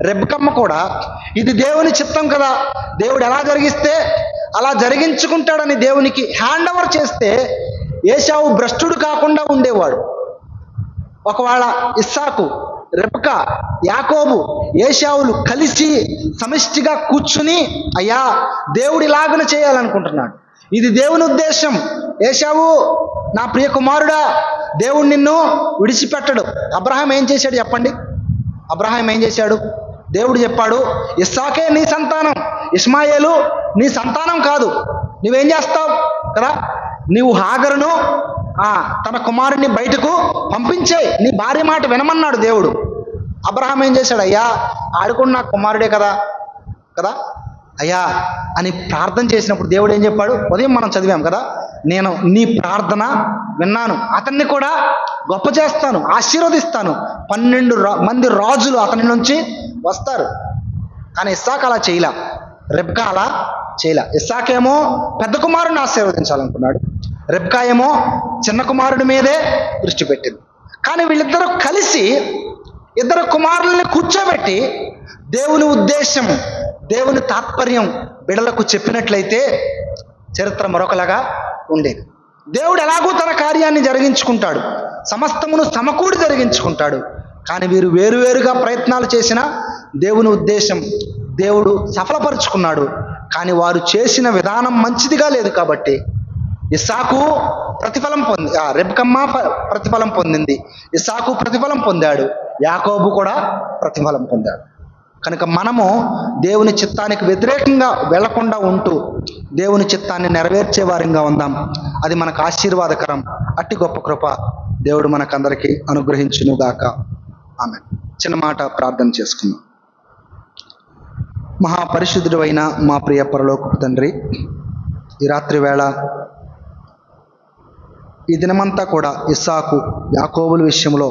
రెబ్బకమ్మ కూడా ఇది దేవుని చిత్తం కదా దేవుడు ఎలా జరిగిస్తే అలా జరిగించుకుంటాడని దేవునికి హ్యాండ్ ఓవర్ చేస్తే ఏషావు భ్రష్టుడు కాకుండా ఉండేవాడు ఒకవేళ ఇస్సాకు రెబక యాకోబు ఏషావులు కలిసి సమిష్టిగా కూర్చుని అయ్యా దేవుడి లాగున చేయాలనుకుంటున్నాడు ఇది దేవుని ఉద్దేశం ఏషావు నా ప్రియ కుమారుడా దేవుడు నిన్ను విడిచిపెట్టడు అబ్రహాం ఏం చేశాడు చెప్పండి అబ్రహాం ఏం చేశాడు దేవుడు చెప్పాడు ఇస్సాకే నీ సంతానం ఇస్మాయేలు నీ సంతానం కాదు నువ్వేం చేస్తావు కదా నీవు హాగరును ఆ, తన కుమారుని బయటకు పంపించే నీ భార్య మాట వినమన్నాడు దేవుడు అబ్రహాం ఏం చేశాడు అయ్యా ఆడుకున్న నా కుమారుడే కదా కదా అయ్యా అని ప్రార్థన చేసినప్పుడు దేవుడు ఏం చెప్పాడు ఉదయం మనం చదివాం కదా నేను నీ ప్రార్థన విన్నాను అతన్ని కూడా గొప్ప చేస్తాను ఆశీర్వదిస్తాను పన్నెండు రా- మంది రాజులు అతని నుంచి వస్తారు కానీ ఇస్సాక్ అలా చేయలా రెబ్కా అలా చేయలా ఇస్సాకేమో పెద్ద కుమారుని ఆశీర్వదించాలనుకున్నాడు రెబ్కా ఏమో చిన్న కుమారుడి మీదే దృష్టి పెట్టింది కానీ వీళ్ళిద్దరూ కలిసి ఇద్దరు కుమారుల్ని కూర్చోబెట్టి దేవుని ఉద్దేశం దేవుని తాత్పర్యం బిడలకు చెప్పినట్లయితే చరిత్ర మరొకలాగా ఉండేది దేవుడు ఎలాగో తన కార్యాన్ని జరిగించుకుంటాడు సమస్తమును సమకూడి జరిగించుకుంటాడు కానీ వీరు వేరువేరుగా ప్రయత్నాలు చేసినా దేవుని ఉద్దేశం దేవుడు సఫలపరుచుకున్నాడు కానీ వారు చేసిన విధానం మంచిదిగా లేదు కాబట్టి ఇస్సాకు ప్రతిఫలం పొంది ఆ, రెబ్కమ్మ ప- ప్రతిఫలం పొందింది ఇస్సాకు ప్రతిఫలం పొందాడు యాకోబు కూడా ప్రతిఫలం పొందాడు కనుక మనము దేవుని చిత్తానికి వ్యతిరేకంగా వెళ్లకుండా ఉంటూ దేవుని చిత్తాన్ని నెరవేర్చే వారంగా ఉందాం అది మనకు ఆశీర్వాదకరం అట్టి గొప్ప కృప దేవుడు మనకందరికీ అనుగ్రహించునుగాక ఆమె చిన్న మాట ప్రార్థన చేసుకుందాం మహాపరిశుద్ధుడు అయిన మా ప్రియ పరలోకపు తండ్రి ఈ రాత్రి వేళ ఈ దినమంతా కూడా ఇస్సాకు యాకోబుల విషయంలో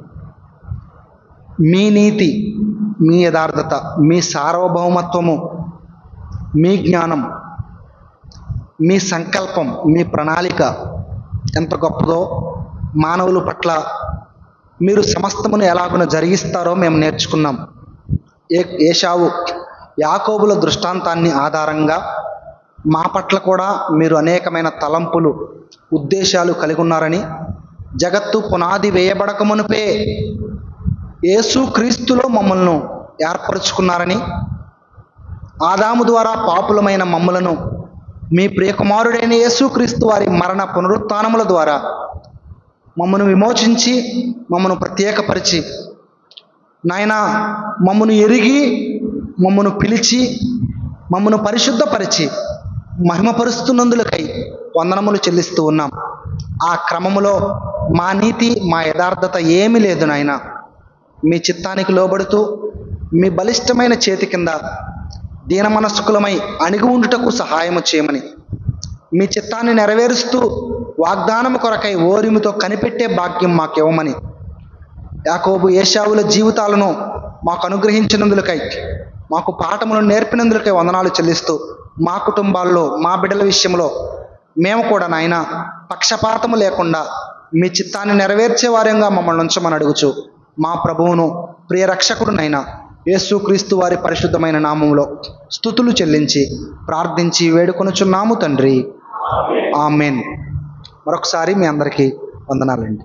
మీ నీతి మీ యథార్థత మీ సార్వభౌమత్వము మీ జ్ఞానం మీ సంకల్పం మీ ప్రణాళిక ఎంత గొప్పదో మానవుల పట్ల మీరు సమస్తమును ఎలాగున జరిగిస్తారో మేము నేర్చుకున్నాం ఏ ఏషావు యాకోబుల దృష్టాంతాన్ని ఆధారంగా మా పట్ల కూడా మీరు అనేకమైన తలంపులు ఉద్దేశాలు కలిగి ఉన్నారని జగత్తు పునాది వేయబడక మునుపే యేసు క్రీస్తులో మమ్మల్ని ఏర్పరచుకున్నారని ఆదాము ద్వారా పాపులమైన మమ్మలను మీ ప్రియకుమారుడైన యేసుక్రీస్తు వారి మరణ పునరుత్థానముల ద్వారా మమ్మను విమోచించి మమ్మను ప్రత్యేకపరిచి నాయన మమ్మను ఎరిగి మమ్మను పిలిచి మమ్మను పరిశుద్ధపరిచి మహిమపరుస్తున్నందులకై వందనములు చెల్లిస్తూ ఉన్నాం ఆ క్రమములో మా నీతి మా యథార్థత ఏమీ లేదు నాయన మీ చిత్తానికి లోబడుతూ మీ బలిష్టమైన చేతి కింద దీనమనస్కులమై అణిగి ఉండుటకు సహాయము చేయమని మీ చిత్తాన్ని నెరవేరుస్తూ వాగ్దానము కొరకై ఓరిమితో కనిపెట్టే భాగ్యం మాకివ్వమని యాకోబు ఏషావుల జీవితాలను మాకు అనుగ్రహించినందులకై మాకు పాఠములను నేర్పినందులకై వందనాలు చెల్లిస్తూ మా కుటుంబాల్లో మా బిడ్డల విషయంలో మేము కూడా నాయన పక్షపాతము లేకుండా మీ చిత్తాన్ని నెరవేర్చే వారంగా మమ్మల్ని ఉంచమని అడుగుచు మా ప్రభువును ప్రియ రక్షకుడునైనా యేసుక్రీస్తు వారి పరిశుద్ధమైన నామంలో స్థుతులు చెల్లించి ప్రార్థించి వేడుకొనుచున్నాము తండ్రి ఆమెన్ మరొకసారి మీ అందరికీ వందనాలండి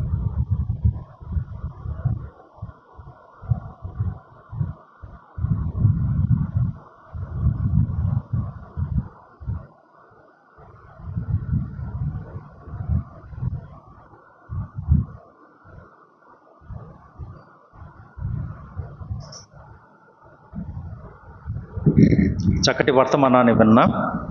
చక్కటి వర్తమానాన్ని విన్నా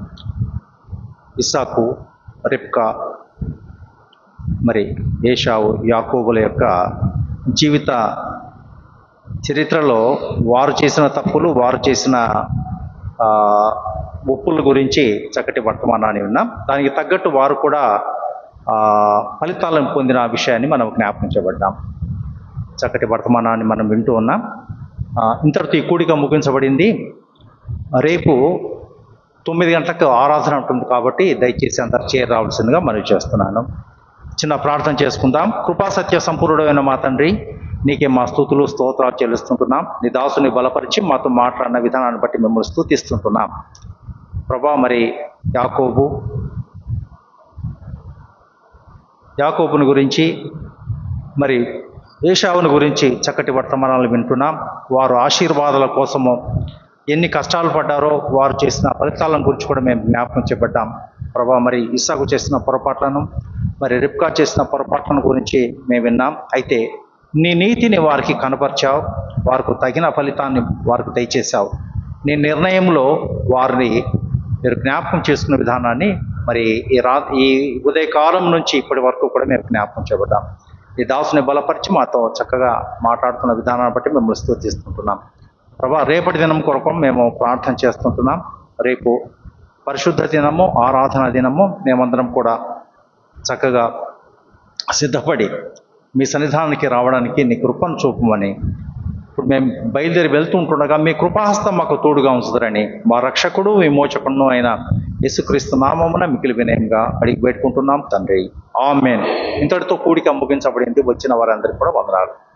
ఇసాకు రిప్కా మరి ఏషావు యాకోబుల యొక్క జీవిత చరిత్రలో వారు చేసిన తప్పులు వారు చేసిన ఆ, ఒప్పుల గురించి చక్కటి వర్తమానాన్ని విన్నాం దానికి తగ్గట్టు వారు కూడా ఆ, ఫలితాలను పొందిన విషయాన్ని మనం జ్ఞాపకించబడ్డాం చక్కటి వర్తమానాన్ని మనం వింటూ ఉన్నాం ఆ, ఇంతటితో ఈ కూడిక ముగించబడింది రేపు తొమ్మిది గంటలకు ఆరాధన ఉంటుంది కాబట్టి దయచేసి అందరు చేరి రావాల్సిందిగా మనవి చేస్తున్నాను చిన్న ప్రార్థన చేసుకుందాం కృపా సత్య సంపూర్ణుడైన మా తండ్రి నీకే మా స్థుతులు స్తోత్రాలు చెల్లిస్తుంటున్నాం నీ దాసుని బలపరిచి మాతో మాట్లాడిన విధానాన్ని బట్టి మిమ్మల్ని స్థుతిస్తుంటున్నాం ప్రభా మరి యాకోబు యాకోబుని గురించి మరి ఏషావుని గురించి చక్కటి వర్తమానాలు వింటున్నాం వారు ఆశీర్వాదాల కోసము ఎన్ని కష్టాలు పడ్డారో వారు చేసిన ఫలితాలను గురించి కూడా మేము జ్ఞాపకం చేపట్టాం ప్రభా మరి ఇసాకు చేసిన పొరపాట్లను మరి రిప్కా చేసిన పొరపాట్లను గురించి మేము విన్నాం అయితే నీ నీతిని వారికి కనపరిచావు వారికి తగిన ఫలితాన్ని వారికి దయచేశావు నీ నిర్ణయంలో వారిని మీరు జ్ఞాపకం చేసుకున్న విధానాన్ని మరి ఈ రా ఈ ఉదయకాలం నుంచి ఇప్పటి వరకు కూడా మేము జ్ఞాపకం చేయబడ్డాం ఈ దాసుని బలపరిచి మాతో చక్కగా మాట్లాడుతున్న విధానాన్ని బట్టి మిమ్మల్ని స్థుతిస్తుంటున్నాం ప్రభా రేపటి దినం కొరకు మేము ప్రార్థన చేస్తుంటున్నాం రేపు పరిశుద్ధ దినము ఆరాధన దినము మేమందరం కూడా చక్కగా సిద్ధపడి మీ సన్నిధానానికి రావడానికి నీ కృపను చూపమని ఇప్పుడు మేము బయలుదేరి వెళ్తుంటుండగా మీ కృపాహస్తం మాకు తోడుగా ఉంచుతారని మా రక్షకుడు విమోచకుడు అయిన యేసుక్రీస్తు నామమున మిగిలి వినయంగా అడిగి పెట్టుకుంటున్నాం తండ్రి ఆమెన్ ఇంతటితో కూడిక ముగించబడింది వచ్చిన వారందరికీ కూడా వందనాలు